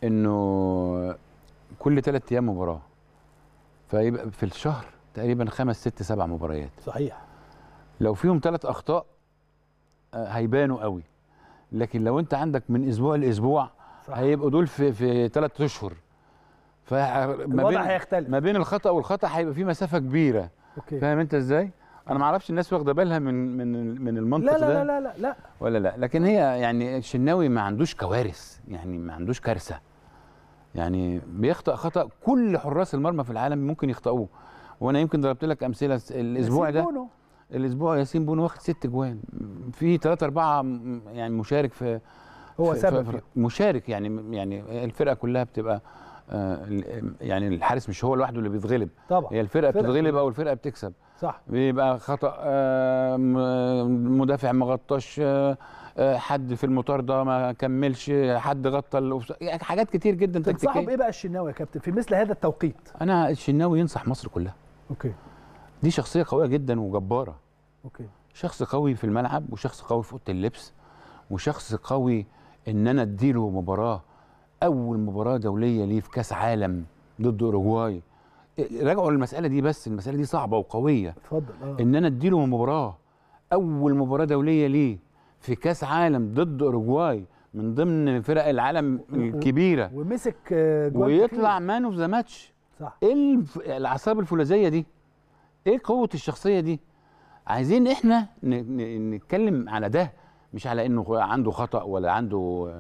انه كل ثلاث ايام مباراه فيبقى في الشهر تقريبا خمس ست سبع مباريات صحيح لو فيهم ثلاث اخطاء آه، هيبانوا قوي لكن لو انت عندك من اسبوع لاسبوع صح هيبقوا دول في في ثلاث اشهر فما الوضع بين هيختلف ما بين الخطا والخطا هيبقى في مسافه كبيره اوكي فاهم انت ازاي انا ما اعرفش الناس واخده بالها من من من المنطق لا لا ده لا لا لا لا ولا لا لكن هي يعني الشناوي ما عندوش كوارث يعني ما عندوش كارثه يعني بيخطأ خطأ كل حراس المرمى في العالم ممكن يخطئوه وانا يمكن ضربت لك امثله الاسبوع ياسين ده بونو. الاسبوع ياسين بونو واخد ست جوان في ثلاثة أربعة م- يعني مشارك في هو في- سبب في- فيه. مشارك يعني يعني الفرقة كلها بتبقى آه، ال- يعني الحارس مش هو لوحده اللي بيتغلب طبعا هي الفرقة فرقة بتتغلب كلها. او الفرقة بتكسب صح بيبقى خطأ آه، م- مدافع ما غطاش آه، آه، حد في المطاردة ما كملش حد غطى الأوفسايد. يعني حاجات كتير جدا تنصحه تكتيكية بايه بقى الشناوي يا كابتن في مثل هذا التوقيت انا الشناوي ينصح مصر كلها اوكي دي شخصية قوية جدا وجبارة اوكي شخص قوي في الملعب وشخص قوي في اوضه اللبس وشخص قوي ان انا اديله مباراه اول مباراه دوليه ليه في كاس عالم ضد اوروجواي راجعوا المساله دي بس المساله دي صعبه وقويه اتفضل اه ان انا اديله مباراه اول مباراه دوليه ليه في كاس عالم ضد اوروجواي من ضمن فرق العالم الكبيره ومسك آه، جوان ويطلع كتير. مان اوف ذا ماتش صح ايه الف- الاعصاب الفولاذيه دي ايه قوه الشخصيه دي عايزين احنا ن- ن- نتكلم على ده مش على انه عنده خطا ولا عنده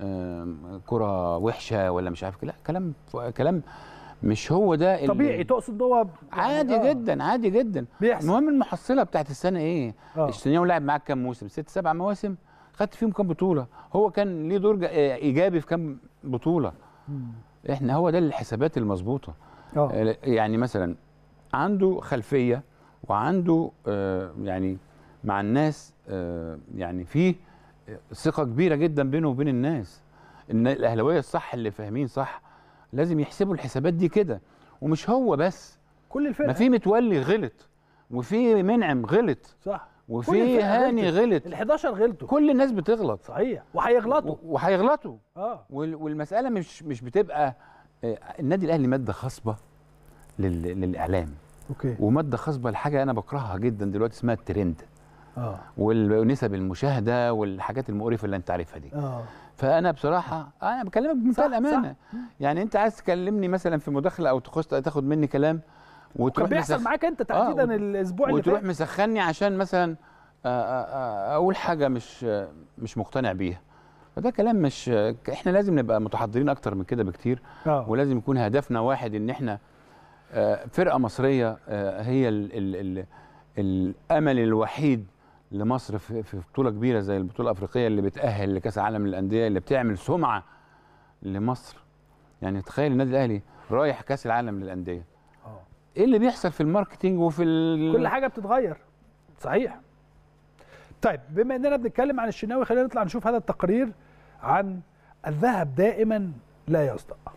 آم، كره وحشه ولا مش عارف لا كلام كلام مش هو ده اللي- طبيعي تقصد ان هو عادي آه، جدا عادي جدا بيحصل المهم المحصله بتاعت السنه ايه آه. الشناوي لعب معاك كام موسم ست سبع مواسم خدت فيهم كام بطوله هو كان ليه دور جا- ايجابي في كام بطوله مم. احنا هو ده الحسابات المظبوطه اه آه، يعني مثلا عنده خلفيه وعنده آه، يعني مع الناس آه، يعني في ثقه كبيره جدا بينه وبين الناس ان الاهلاويه الصح اللي فاهمين صح لازم يحسبوا الحسابات دي كده ومش هو بس كل الفرقه ما في متولي غلط وفي منعم غلط صح كل وفي الفرقة هاني غلطت. غلط ال 11 غلطوا كل الناس بتغلط صحيح وهيغلطوا و- وهيغلطوا اه وال- والمساله مش مش بتبقى آه، النادي الاهلي ماده خصبه لل- للاعلام اوكي وماده خصبه لحاجه انا بكرهها جدا دلوقتي اسمها الترند اه وال- ونسب المشاهده والحاجات المقرفه اللي انت عارفها دي اه فانا بصراحه انا بكلمك بمنتهى صح، الامانه يعني انت عايز تكلمني مثلا في مداخله او تخش تاخد مني كلام كان وتروح بيحصل مسخ- معاك انت تحديدا وت- الاسبوع اللي وتروح فات مسخني عشان مثلا آه، آه، آه، اقول حاجه مش آه، مش مقتنع بيها فده كلام مش آه، احنا لازم نبقى متحضرين اكتر من كده بكتير اه ولازم يكون هدفنا واحد ان احنا آه، فرقه مصريه آه، هي ال ال ال الامل الوحيد لمصر في في بطوله كبيره زي البطوله الافريقيه اللي بتاهل لكاس العالم للانديه اللي بتعمل سمعه لمصر يعني تخيل النادي الاهلي رايح كاس العالم للانديه اه ايه اللي بيحصل في الماركتينج وفي ال... كل حاجه بتتغير صحيح طيب بما اننا بنتكلم عن الشناوي خلينا نطلع نشوف هذا التقرير عن الذهب دائما لا يصدق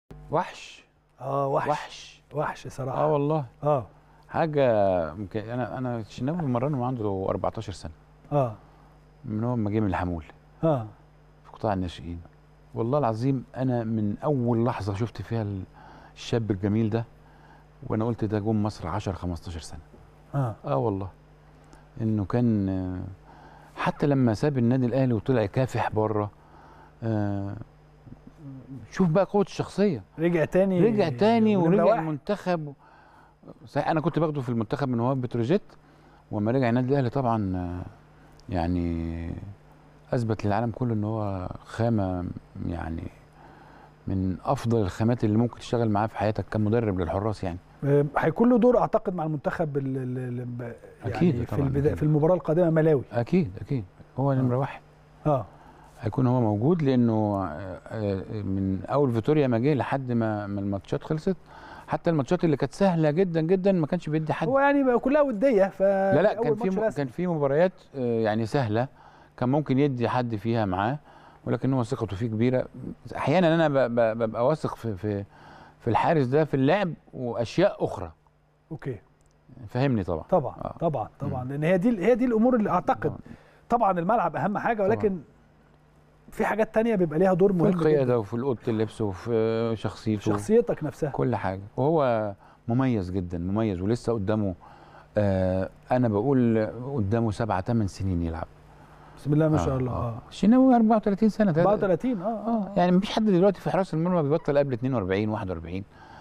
وحش اه وحش وحش وحش صراحه اه والله اه حاجه يمكن انا انا الشناوي بمرنه عنده 14 سنه اه من هو ما جه من الحمول اه في قطاع الناشئين والله العظيم انا من اول لحظه شفت فيها ال- الشاب الجميل ده وانا قلت ده جم مصر 10 15 سنه اه اه والله انه كان آه، حتى لما ساب النادي الاهلي وطلع يكافح بره آه شوف بقى قوه الشخصيه رجع تاني رجع تاني ونمرة ورجع واحد. المنتخب صحيح انا كنت باخده في المنتخب من هو بتروجيت وما رجع النادي الاهلي طبعا آه، يعني اثبت للعالم كله ان هو خامه يعني من افضل الخامات اللي ممكن تشتغل معاه في حياتك كمدرب للحراس يعني آه، هيكون له دور اعتقد مع المنتخب ال- ال- ال- ب- يعني أكيد في طبعاً، البدا... أكيد. في المباراه القادمه ملاوي اكيد اكيد هو نمره واحد اه هيكون هو موجود لانه آه، آه، من اول فيتوريا ما جه لحد ما ما الماتشات خلصت حتى الماتشات اللي كانت سهله جدا جدا ما كانش بيدي حد هو يعني بقى كلها وديه ف لا لا أول كان في ماتش م- رسمي. كان في مباريات آه، يعني سهله كان ممكن يدي حد فيها معاه ولكن هو ثقته فيه كبيره احيانا انا ب- ب- ببقى واثق في في في الحارس ده في اللعب واشياء اخرى اوكي فهمني طبعا طبعا آه. طبعا طبعا لان هي دي هي دي الامور اللي اعتقد آه. طبعا الملعب اهم حاجه ولكن في حاجات تانية بيبقى ليها دور في مهم جدا القياده وفي اوضه اللبس وفي شخصيته شخصيتك نفسها كل حاجه وهو مميز جدا مميز ولسه قدامه آه انا بقول قدامه سبعة ثمان سنين يلعب بسم الله ما شاء آه، الله آه. اه الشناوي 34 سنه 34 اه اه اه يعني مفيش حد دلوقتي في حراس المرمى بيبطل قبل 42 41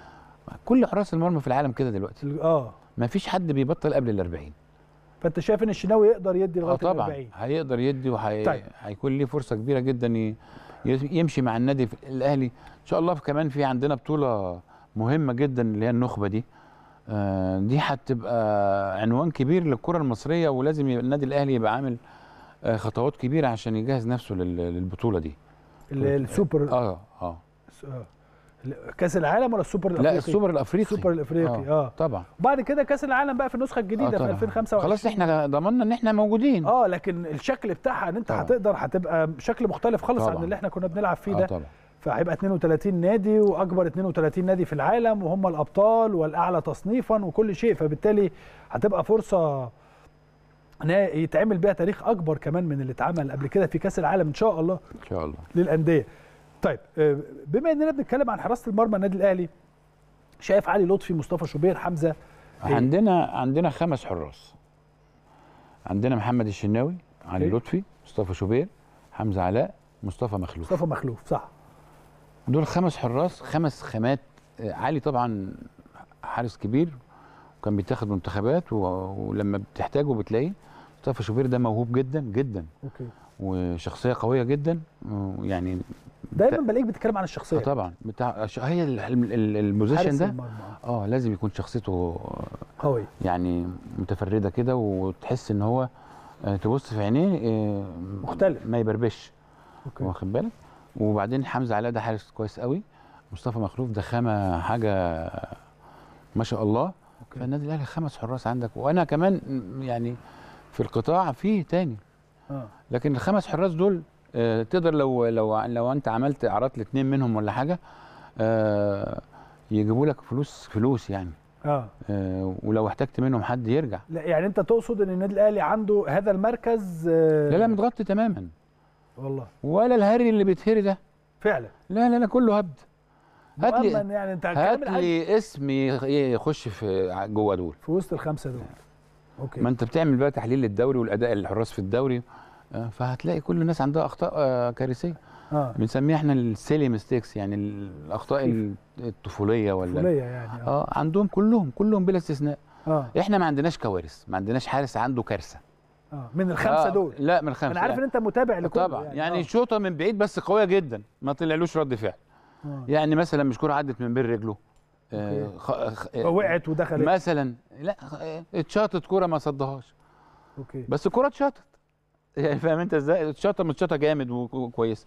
كل حراس المرمى في العالم كده دلوقتي ال- اه مفيش حد بيبطل قبل ال 40 فانت شايف ان الشناوي يقدر يدي اه لغايه ال طبعا 40 هيقدر يدي وهي... طيب. هيكون ليه فرصه كبيره جدا ي... يمشي مع النادي في- الاهلي ان شاء الله كمان في عندنا بطوله مهمه جدا اللي هي النخبه دي آه دي هتبقى عنوان كبير للكره المصريه ولازم يبقى النادي الاهلي يبقى عامل آه خطوات كبيره عشان يجهز نفسه لل... للبطوله دي ال- السوبر اه اه آه. كاس العالم ولا السوبر الافريقي لا السوبر الافريقي السوبر الافريقي اه, طبعا وبعد كده كاس العالم بقى في النسخه الجديده في طبعاً. 2025 خلاص احنا ضمننا ان احنا موجودين اه لكن الشكل بتاعها ان انت طبعاً. هتقدر هتبقى شكل مختلف خالص عن طبعاً. اللي احنا كنا بنلعب فيه آه ده طبعا فهيبقى 32 نادي واكبر 32 نادي في العالم وهم الابطال والاعلى تصنيفا وكل شيء فبالتالي هتبقى فرصه ان هي يتعمل بيها تاريخ اكبر كمان من اللي اتعمل قبل كده في كاس العالم ان شاء الله ان شاء الله للانديه. طيب آه، بما اننا بنتكلم عن حراسه المرمى النادي الاهلي شايف علي لطفي مصطفى شوبير حمزه إيه؟ عندنا عندنا خمس حراس عندنا محمد الشناوي علي أوكي. لطفي مصطفى شوبير حمزه علاء مصطفى مخلوف مصطفى مخلوف صح دول خمس حراس خمس خامات آه، علي طبعا حارس كبير وكان بيتاخد منتخبات و- ولما بتحتاجه بتلاقيه مصطفى شوبير ده موهوب جدا جدا اوكي وشخصيه قويه جدا يعني دايما بلاقيك بتتكلم عن الشخصيه آه طبعا بتاع ش- هي ال- ال- ال- البوزيشن حارس ده المرمى. اه لازم يكون شخصيته قوي يعني متفرده كده وتحس ان هو آه، تبص في عينيه آه، مختلف. ما يبربش اوكي واخد بالك وبعدين حمزه علاء ده حارس كويس قوي مصطفى مخلوف ده خامه حاجه ما شاء الله أوكي. فالنادي الاهلي خمس حراس عندك وانا كمان م- يعني في القطاع فيه تاني اه لكن الخمس حراس دول آه، تقدر لو لو لو انت عملت اعارات لاثنين منهم ولا حاجه آه، يجيبوا لك فلوس فلوس يعني اه آه، ولو احتجت منهم حد يرجع لا يعني انت تقصد ان النادي الاهلي عنده هذا المركز آه لا لا متغطي تماما والله ولا الهري اللي بيتهري ده فعلا لا لا لا كله هبد هات لي مؤمن يعني انت هات هتكمل حاجة لي اسم ي- يخش في جوه دول في وسط الخمسه دول اوكي ما انت بتعمل بقى تحليل للدوري والاداء الحراس في الدوري آه، فهتلاقي كل الناس عندها اخطاء آه، كارثيه اه بنسميها احنا السيلي ميستيكس يعني الاخطاء خفيفة. الطفوليه ولا طفوليه يعني اه اه عندهم كلهم كلهم بلا استثناء اه, احنا ما عندناش كوارث ما عندناش حارس عنده كارثه آه. من الخمسه آه، دول لا من الخمسه انا عارف ان انت متابع لكله طبعا يعني, آه. يعني شوطه من بعيد بس قويه جدا ما طلعلوش رد فعل آه. يعني مثلا مش كره عدت من بين رجله آه أوكي. خ... خ... وقعت ودخلت مثلا لا آه، اتشاطت كره ما صدهاش اوكي بس الكره اتشاطت يعني فاهم انت ازاي اتشاطه متشاطه جامد و- وكويس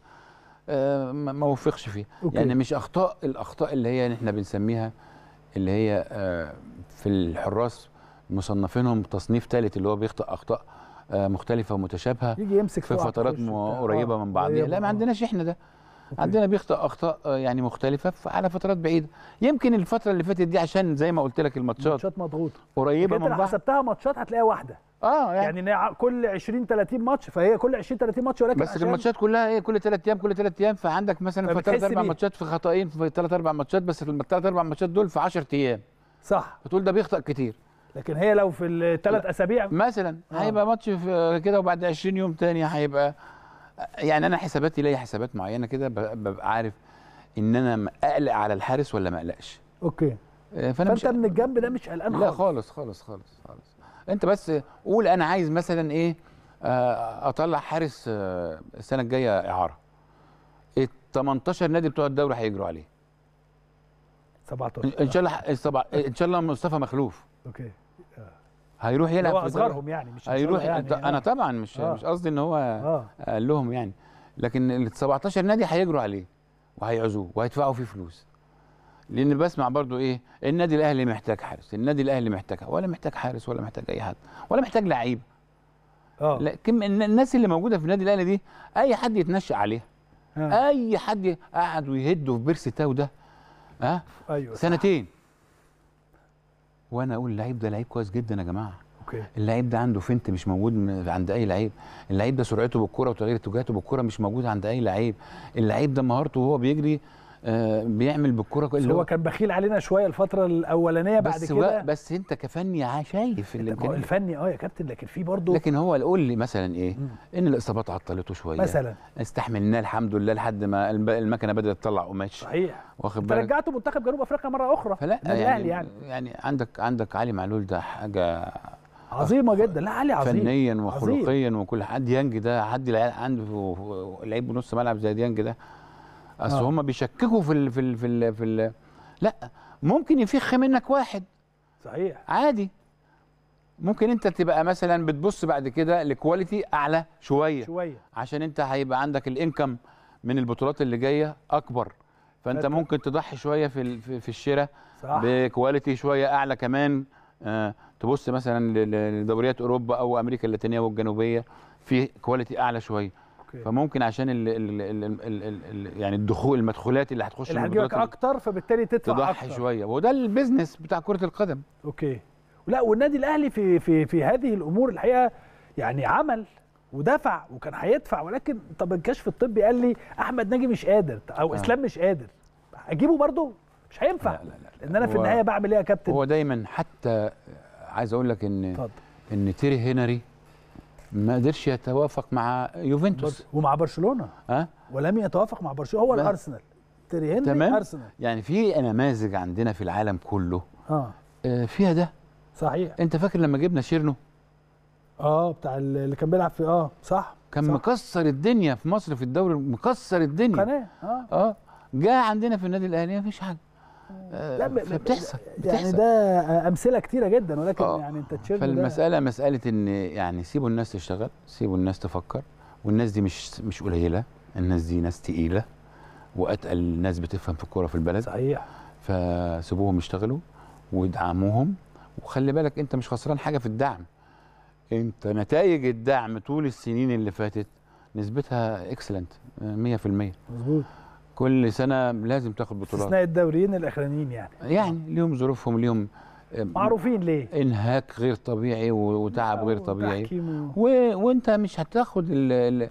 آه ما ما وفقش فيها أوكي. يعني مش اخطاء الاخطاء اللي هي احنا بنسميها اللي هي آه في الحراس مصنفينهم تصنيف ثالث اللي هو بيخطئ اخطاء آه مختلفه ومتشابهه يجي يمسك في تقع فترات تخش م- وبتاع. قريبه آه، من بعضها قريبة، لا ما آه. عندناش احنا ده أوكي. عندنا بيخطئ اخطاء آه، يعني مختلفه ف- على فترات بعيده يمكن الفتره اللي فاتت دي عشان زي ما قلت لك الماتشات ماتشات مضغوطه قريبه انت من لو بعض حسبتها ماتشات هتلاقيها واحده اه يعني, يعني إن هي كل 20 30 ماتش فهي كل 20 30 ماتش ولكن بس عشان- الماتشات كلها ايه كل ثلاث ايام كل ثلاث ايام فعندك مثلا في فبتحس ثلاث اربع بيه. ماتشات في خطأين في ثلاث اربع ماتشات بس في الثلاث اربع ماتشات دول في 10 ايام صح فتقول ده بيخطأ كتير لكن هي لو في الثلاث اسابيع مثلا آه. هيبقى ماتش في كده وبعد 20 يوم تاني هيبقى يعني انا حساباتي ليا حسابات معينه كده ب- ببقى عارف ان انا اقلق على الحارس ولا ما اقلقش اوكي آه، فانا مش فانت من الجنب ده مش قلقان لا خالص خالص خالص خالص خالص انت بس قول انا عايز مثلا ايه آه، اطلع حارس آه، السنه الجايه اعاره ال 18 نادي بتوع الدوري هيجروا عليه 17 ان شاء الله السبع- ان شاء الله مصطفى مخلوف اوكي هيروح اللي يلعب هو في الدوري. اصغرهم يعني مش إن شاء هيروح الله يعني انا آه. طبعا مش آه. مش قصدي ان هو اه قال لهم يعني لكن ال 17 نادي هيجروا عليه وهيعزوه وهيدفعوا فيه فلوس لان بسمع برضو ايه النادي الاهلي محتاج حارس النادي الاهلي محتاج ولا محتاج حارس ولا محتاج اي حد ولا محتاج لعيب اه لكن الن- الناس اللي موجوده في النادي الاهلي دي اي حد يتنشأ عليها آه. اي حد قعد ويهده في بيرسي تاو ده ها ايوه صح. سنتين وانا اقول اللعيب ده لعيب كويس جدا يا جماعه اوكي اللعيب ده عنده فنت مش موجود م- عند اي لعيب اللعيب ده سرعته بالكره وتغيير اتجاهاته بالكره مش موجود عند اي لعيب اللعيب ده مهارته وهو بيجري آه بيعمل بالكره بس اللي هو كان بخيل علينا شويه الفتره الاولانيه بعد بس كده هو بس انت كفني ع- شايف ما هو الامكانيات الفني اه يا كابتن لكن في برضه لكن هو قول لي مثلا ايه مم. ان الاصابات عطلته شويه مثلا استحملناه الحمد لله لحد ما الب- المكنه بدات تطلع قماش صحيح واخد انت بالك رجعته منتخب جنوب افريقيا مره اخرى فلا النادي يعني, الاهلي يعني يعني عندك عندك علي معلول ده حاجه عظيمه جدا لا علي عظيم فنيا عظيم. وخلقيا وكل حاجه ديانج ده حد العيال عنده لعيب بنص ملعب زي ديانج ده اصل آه. هم بيشككوا في ال في ال في ال في ال لا ممكن يفخ منك واحد صحيح عادي ممكن انت تبقى مثلا بتبص بعد كده لكواليتي اعلى شويه شويه عشان انت هيبقى عندك الانكم من البطولات اللي جايه اكبر فانت فأنت- ممكن تضحي شويه في ال- في, في الشراء صح بكواليتي شويه اعلى كمان آه تبص مثلا ل- ل- لدوريات اوروبا او امريكا اللاتينيه والجنوبيه في كواليتي اعلى شويه اوكي فممكن عشان ال ال ال ال ال ال ال يعني الدخول المدخولات اللي هتخش اللي من هتجيبك البطولات اكتر فبالتالي تدفع تضحي أكتر. شويه وده البيزنس بتاع كره القدم اوكي لا والنادي الاهلي في في في هذه الامور الحقيقه يعني عمل ودفع وكان هيدفع ولكن طب الكشف الطبي قال لي احمد ناجي مش قادر او آه. اسلام مش قادر اجيبه برضه مش مش هينفع لا لا لا لان انا في هو- النهايه بعمل ايه يا كابتن هو دايما حتى عايز اقول لك ان اتفضل ان تيري هنري ما قدرش يتوافق مع يوفنتوس برضه. ومع برشلونه ها ولم يتوافق مع برشلونه هو ما- الارسنال تيري هنري تمام. ارسنال يعني في نماذج عندنا في العالم كله اه آه، فيها ده صحيح انت فاكر لما جبنا شيرنو اه بتاع ال- اللي كان بيلعب في اه صح كان صح. مكسر الدنيا في مصر في الدوري مكسر الدنيا قناه اه اه جاء عندنا في النادي الاهلي مفيش حاجه آه، لا ب- ب- فبتحصل يعني بتحصل ده امثله كتيره جدا ولكن آه. يعني انت تشيرنو ده فالمساله مساله ان يعني سيبوا الناس تشتغل سيبوا الناس تفكر والناس دي مش مش قليله الناس دي ناس تقيله واتقل ناس بتفهم في الكوره في البلد صحيح فسيبوهم يشتغلوا وادعموهم وخلي بالك انت مش خسران حاجه في الدعم انت نتائج الدعم طول السنين اللي فاتت نسبتها اكسلنت 100% مظبوط كل سنه لازم تاخد بطولات استثناء الدوريين الاخرانيين يعني يعني ليهم ظروفهم ليهم آه، معروفين ليه انهاك غير طبيعي و- وتعب غير طبيعي تحكيم و... و... وانت مش هتاخد ال ال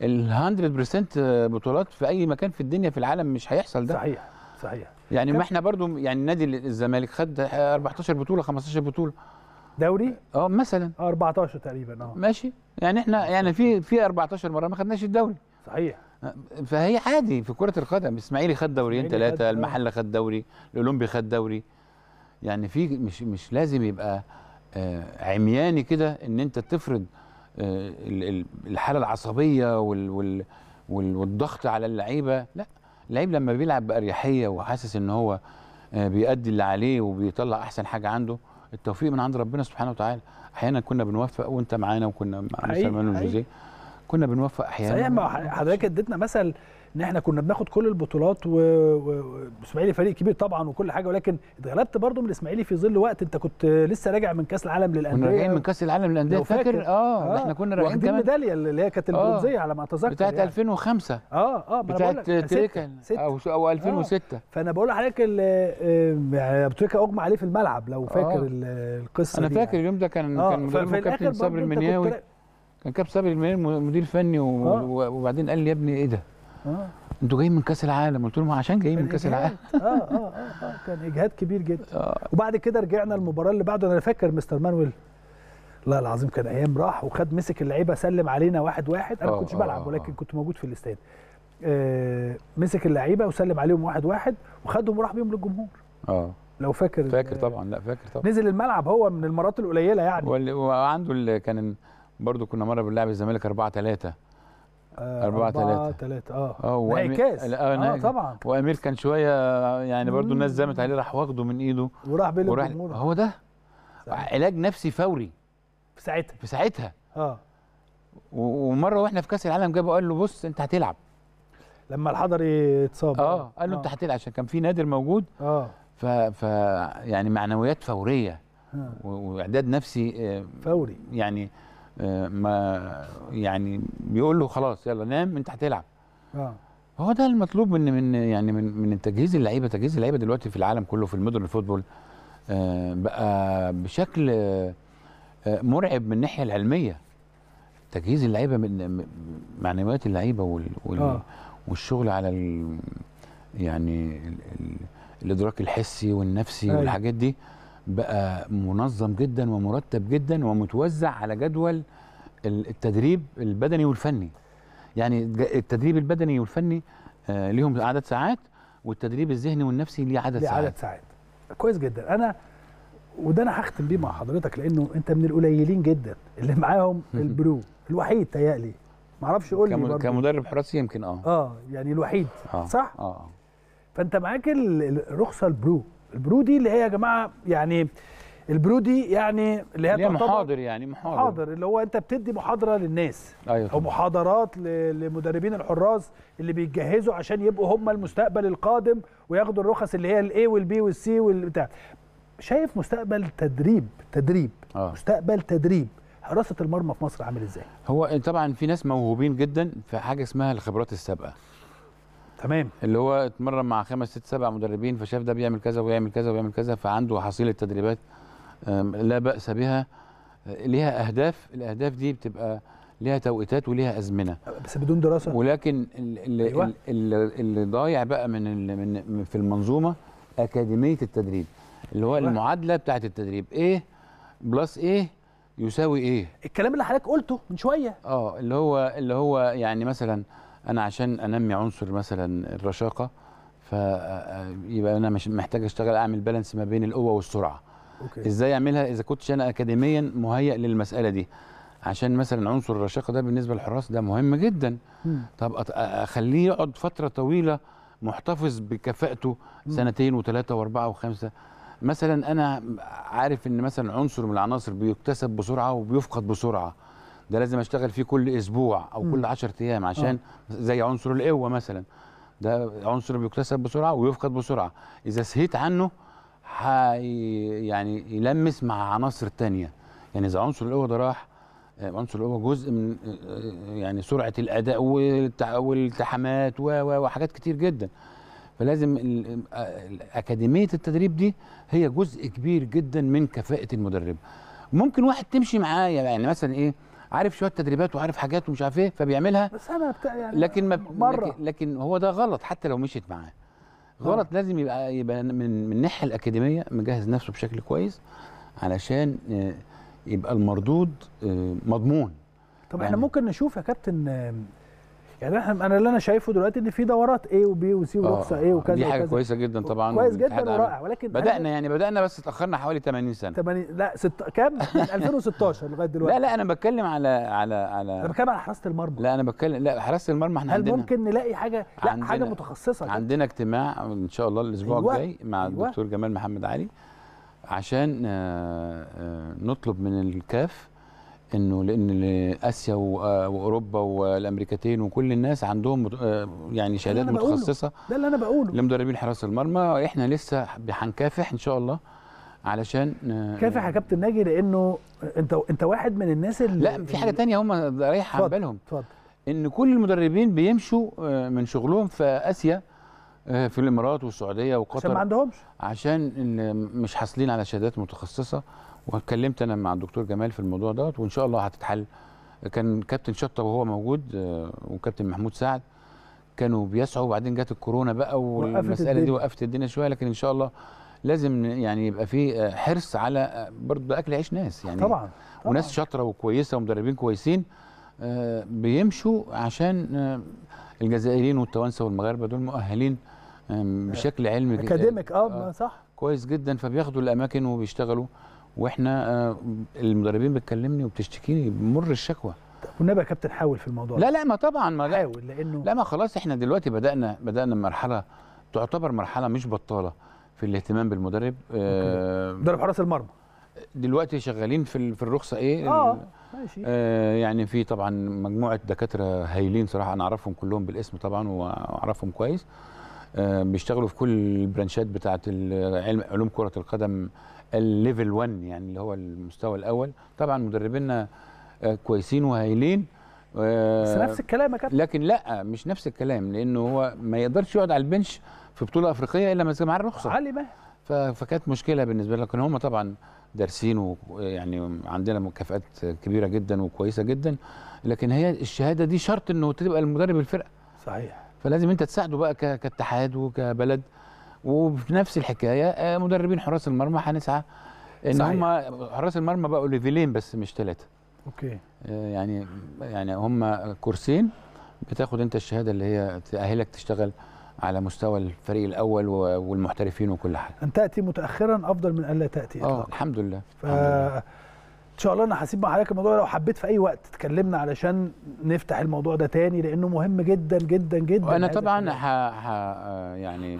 ال 100% بطولات في اي مكان في الدنيا في العالم مش هيحصل ده صحيح صحيح يعني كم- ما احنا برضو يعني نادي الزمالك خد 14 بطوله 15 بطوله دوري اه مثلا آه 14 تقريبا اه ماشي يعني احنا يعني في في 14 مره ما خدناش الدوري صحيح فهي عادي في كره القدم اسماعيلي خد دوريين إسماعيلي خد- ثلاثه آه. المحله خد دوري الاولمبي خد دوري يعني في مش مش لازم يبقى آه، عمياني كده ان انت تفرض آه، ال- ال- الحاله العصبيه وال وال وال- والضغط على اللعيبه لا اللعيب لما بيلعب باريحيه وحاسس ان هو آه، بيأدي اللي عليه وبيطلع احسن حاجه عنده التوفيق من عند ربنا سبحانه وتعالى احيانا كنا بنوفق وانت معانا وكنا مع حقيقي، مستر مانويل حقيقي. جوزيه كنا بنوفق احيانا صحيح ما ح- حضرتك اديتنا مثل ان احنا كنا بناخد كل البطولات و- و- والاسماعيلي فريق كبير طبعا وكل حاجه ولكن اتغلبت برضه من الاسماعيلي في ظل وقت انت كنت لسه راجع من كاس العالم للانديه كنا راجعين من كاس العالم للانديه لو فاكر اه, احنا كنا راجعين واخدين كمان ميداليه اللي هي كانت آه. البرونزيه على ما اتذكر بتاعت يعني. 2005 اه اه ما أنا بقول بتاعت لك ستة- تريكا ستة. او او 2006 فانا بقول لحضرتك ال- آه، يعني ابو تريكه اغمى عليه في الملعب لو فاكر آه. ال- القصه انا دي فاكر يعني. اليوم ده كان اه كان ففي مدربه الاخر كابتن صبري برضه انت المنياوي كنت كان كابتن صبري المنياوي مدير فني و... آه. و- وبعدين قال لي يا ابني ايه ده اه انتوا جايين من كاس العالم قلت لهم عشان جايين من كاس العالم اه اه اه اه كان اجهاد كبير جدا آه. وبعد كده رجعنا المباراه اللي بعده انا فاكر مستر مانويل لا العظيم كان ايام راح وخد مسك اللعيبه سلم علينا واحد واحد انا ما آه، كنتش آه، بلعب آه، ولكن آه. كنت موجود في الاستاد آه مسك اللعيبه وسلم عليهم واحد واحد وخدهم وراح بيهم للجمهور اه لو فاكر فاكر آه، طبعا لا فاكر طبعا نزل الملعب هو من المرات القليله يعني وال- وعنده اللي كان برضه كنا مره بنلعب الزمالك 4 3 آه أربعة أربعة تلاتة. تلاتة اه اه نهائي وأمير- كاس لا، اه نهائي. طبعا وامير كان شويه يعني برضه الناس زمت عليه راح واخده من ايده وراح بين وراح الجمهور هو ده صحيح. علاج نفسي فوري في ساعتها في ساعتها اه و- ومره واحنا في كاس العالم جابه قال له بص انت هتلعب لما الحضري اتصاب اه قال له انت هتلعب عشان كان في نادر موجود اه ف, ف يعني معنويات فوريه آه. و- واعداد نفسي آه، فوري يعني آه، ما يعني بيقول له خلاص يلا نام انت هتلعب اه هو ده المطلوب من من يعني من من تجهيز اللعيبه تجهيز اللعيبه دلوقتي في العالم كله في المودرن فوتبول آه، بقى بشكل آه، آه، مرعب من الناحيه العلميه تجهيز اللعيبه من من- معنويات اللعيبه وال وال آه. والشغل على ال يعني ال ال الادراك الحسي والنفسي أيوة. والحاجات دي بقى منظم جدا ومرتب جدا ومتوزع على جدول ال- التدريب البدني والفني يعني ج- التدريب البدني والفني آه ليهم عدد ساعات والتدريب الذهني والنفسي ليه عدد ليه ساعات عدد ساعات كويس جدا انا وده انا هختم بيه مع حضرتك لانه انت من القليلين جدا اللي معاهم البرو الوحيد تهيألي ما اعرفش قول لي كم- برضه كمدرب حراسي يمكن اه اه يعني الوحيد اه صح اه فانت معاك ال- ال- الرخصه البرو البرو دي اللي هي يا جماعه يعني البرو دي يعني اللي هي ليه تعتبر محاضر يعني محاضر, محاضر اللي هو انت بتدي محاضره للناس ايوه او طبعاً. محاضرات ل- لمدربين الحراس اللي بيتجهزوا عشان يبقوا هم المستقبل القادم وياخدوا الرخص اللي هي الاي والبي والسي والبتاع شايف مستقبل تدريب تدريب اه مستقبل تدريب حراسه المرمى في مصر عامل ازاي هو طبعا في ناس موهوبين جدا في حاجه اسمها الخبرات السابقه تمام اللي هو اتمرن مع خمس ست سبع مدربين فشاف ده بيعمل كذا ويعمل كذا ويعمل كذا فعنده حصيله تدريبات أم، لا باس بها أه، ليها اهداف الاهداف دي بتبقى ليها توقيتات وليها ازمنه بس بدون دراسه ولكن اللي, أيوة. اللي, اللي ضايع بقى من ال- من من- في المنظومه اكاديميه التدريب اللي هو أيوة. المعادله بتاعه التدريب ايه بلس ايه يساوي ايه الكلام اللي حضرتك قلته من شويه اه اللي هو اللي هو يعني مثلا انا عشان انمي عنصر مثلا الرشاقه فيبقى انا مش محتاج اشتغل اعمل بالانس ما بين القوه والسرعه اوكي ازاي اعملها اذا كنتش انا اكاديميا مهيئ للمساله دي عشان مثلا عنصر الرشاقه ده بالنسبه للحراس ده مهم جدا مم. طب أت- اخليه يقعد فتره طويله محتفظ بكفاءته سنتين وثلاثه واربعه وخمسه مثلا انا عارف ان مثلا عنصر من العناصر بيكتسب بسرعه وبيفقد بسرعه ده لازم اشتغل فيه كل اسبوع او مم. كل 10 ايام عشان زي عنصر القوه مثلا ده عنصر بيكتسب بسرعه ويفقد بسرعه اذا سهيت عنه حي يعني يلمس مع عناصر تانية يعني اذا عنصر القوه ده راح آه، عنصر القوه جزء من آه، يعني سرعه الاداء والتع- والالتحامات و- و- وحاجات كتير جدا فلازم ال- آه، اكاديميه التدريب دي هي جزء كبير جدا من كفاءه المدرب ممكن واحد تمشي معايا يعني مثلا ايه عارف شويه تدريبات وعارف حاجات ومش عارف ايه فبيعملها بس انا بتاع يعني لكن ما مره لكن, لكن هو ده غلط حتى لو مشيت معاه غلط لازم يبقى يبقى من من الناحيه الاكاديميه مجهز نفسه بشكل كويس علشان آه، يبقى المردود آه، مضمون طب احنا يعني- ممكن نشوف يا كابتن آم، يعني احنا انا اللي انا شايفه دلوقتي ان في دورات A وبي وسي ورخصه آه، ايه وكذا دي حاجه وكذا. كويسه جدا طبعا كويس والاتحاد جدا عامل- ورائع ولكن بدانا يعني بدانا بس اتاخرنا حوالي 80 سنه 80 لا ست كام من 2016 لغايه دلوقتي لا لا انا بتكلم على على انا على بتكلم على حراسه المرمى لا انا بتكلم لا حراسه المرمى احنا هل عندنا ممكن نلاقي حاجه لا عندنا- حاجه متخصصه كده؟ عندنا اجتماع ان شاء الله الاسبوع أيوة، الجاي مع أيوة. الدكتور جمال محمد علي عشان آه، آه، نطلب من الكاف انه لان اسيا و- آه، واوروبا والامريكتين وكل الناس عندهم آه، يعني شهادات أنا بقوله. متخصصه ده اللي انا بقوله لمدربين حراس المرمى احنا لسه هنكافح ان شاء الله علشان آه، كافح يا كابتن ناجي لانه انت انت واحد من الناس اللي لا في حاجه تانية هم رايح عن اتفضل. بالهم اتفضل ان كل المدربين بيمشوا آه، من شغلهم في اسيا آه، في الامارات والسعوديه وقطر عشان ما عندهمش عشان اللي مش حاصلين على شهادات متخصصه واتكلمت انا مع الدكتور جمال في الموضوع دوت وان شاء الله هتتحل كان كابتن شطه وهو موجود آه، وكابتن محمود سعد كانوا بيسعوا وبعدين جت الكورونا بقى والمساله دي الدنيا. وقفت الدنيا شويه لكن ان شاء الله لازم يعني يبقى في آه، حرص على آه، برضه اكل عيش ناس يعني طبعا طبعا وناس شاطره وكويسه ومدربين كويسين آه، بيمشوا عشان آه، الجزائريين والتوانسه والمغاربه دول مؤهلين آه، بشكل علمي جداً. اكاديميك اه ما صح كويس جدا فبياخدوا الاماكن وبيشتغلوا واحنا آه، المدربين بتكلمني وبتشتكيني بمر الشكوى والنبي يا كابتن حاول في الموضوع لا لا ما طبعا ما ده. لا, حاول لانه لا ما خلاص احنا دلوقتي بدانا بدانا مرحله تعتبر مرحله مش بطاله في الاهتمام بالمدرب آه مدرب حراس المرمى دلوقتي شغالين في ال- في الرخصه ايه اه ماشي آه يعني في طبعا مجموعه دكاتره هايلين صراحه انا اعرفهم كلهم بالاسم طبعا واعرفهم كويس آه بيشتغلوا في كل البرانشات بتاعه علم علوم كره القدم الليفل 1 يعني اللي هو المستوى الاول طبعا مدربينا آه كويسين وهايلين آه بس نفس الكلام يا كابتن لكن لا مش نفس الكلام لانه هو ما يقدرش يقعد على البنش في بطوله افريقيه الا ما يكون معاه الرخصه علي ماهر ف- فكانت مشكله بالنسبه لنا لكن هم طبعا دارسين ويعني عندنا مكافآت كبيره جدا وكويسه جدا لكن هي الشهاده دي شرط انه تبقى المدرب الفرقه صحيح فلازم انت تساعده بقى ك- كاتحاد وكبلد وفي نفس الحكايه آه، مدربين حراس المرمى هنسعى ان صحيح. هم حراس المرمى بقوا ليفلين بس مش ثلاثه اوكي يعني يعني هم كورسين بتاخد انت الشهاده اللي هي تاهلك تشتغل على مستوى الفريق الاول و- والمحترفين وكل حاجه ان تاتي متاخرا افضل من الا تاتي اه اطلاقا الحمد لله ف الحمد لله. ان شاء الله انا هسيب مع حضرتك الموضوع ده، لو حبيت في اي وقت تكلمنا علشان نفتح الموضوع ده تاني لانه مهم جدا جدا جدا وانا هذا طبعا الكلام. ح... ح... آه يعني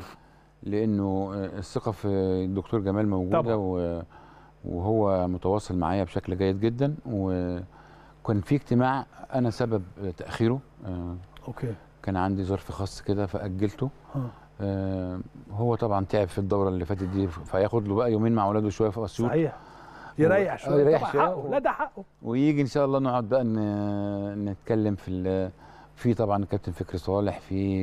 لانه الثقه في الدكتور جمال موجوده طبعاً. و... وهو متواصل معايا بشكل جيد جدا وكان في اجتماع انا سبب تاخيره آه اوكي كان عندي ظرف خاص كده فاجلته اه آه هو طبعا تعب في الدوره اللي فاتت دي فياخد له بقى يومين مع اولاده شويه في اسيوط صحيح يريح آه، شويه يريح طبعا شوية حقه و- لا ده حقه ويجي ان شاء الله نقعد بقى ن- نتكلم في ال- في طبعا كابتن فكري صالح في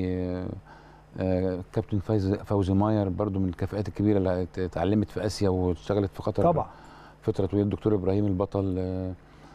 آه، كابتن فايز فوزي ماير برضو من الكفاءات الكبيره اللي ات- اتعلمت في اسيا واشتغلت في قطر طبعا فتره طويله الدكتور ابراهيم البطل آه،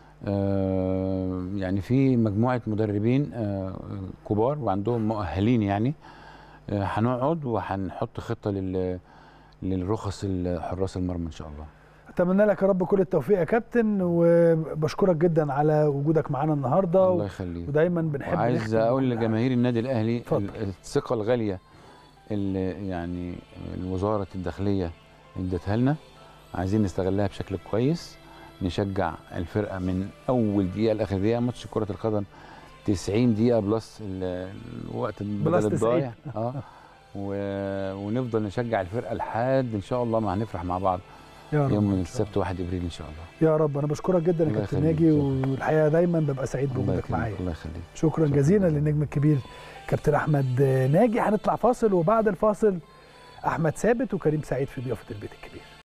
آه، يعني في مجموعه مدربين آه، كبار وعندهم مؤهلين يعني آه، هنقعد وهنحط خطه لل للرخص حراس المرمى ان شاء الله اتمنى لك يا رب كل التوفيق يا كابتن وبشكرك جدا على وجودك معانا النهارده الله يخليك ودايما بنحب وعايز نختم اقول بال- لجماهير النادي الاهلي اتفضل. ال- الثقه الغاليه اللي يعني وزاره الداخليه ادتها لنا عايزين نستغلها بشكل كويس نشجع الفرقه من اول دقيقه لاخر دقيقه ماتش كره القدم 90 دقيقه بلس ال- الوقت بلس بدل 90. الضايع اه و- ونفضل نشجع الفرقه لحد ان شاء الله ما هنفرح مع بعض يا رب يوم إن شاء السبت 1 ابريل ان شاء الله يا رب انا بشكرك جدا يا الله كابتن يخليك. ناجي شكراً. والحقيقه دايما ببقى سعيد الله بوجودك يخليك معايا الله يخليك شكرا شكراً جزيلا جزيلاً. للنجم الكبير كابتن احمد ناجي هنطلع فاصل وبعد الفاصل احمد ثابت وكريم سعيد في ضيافه البيت الكبير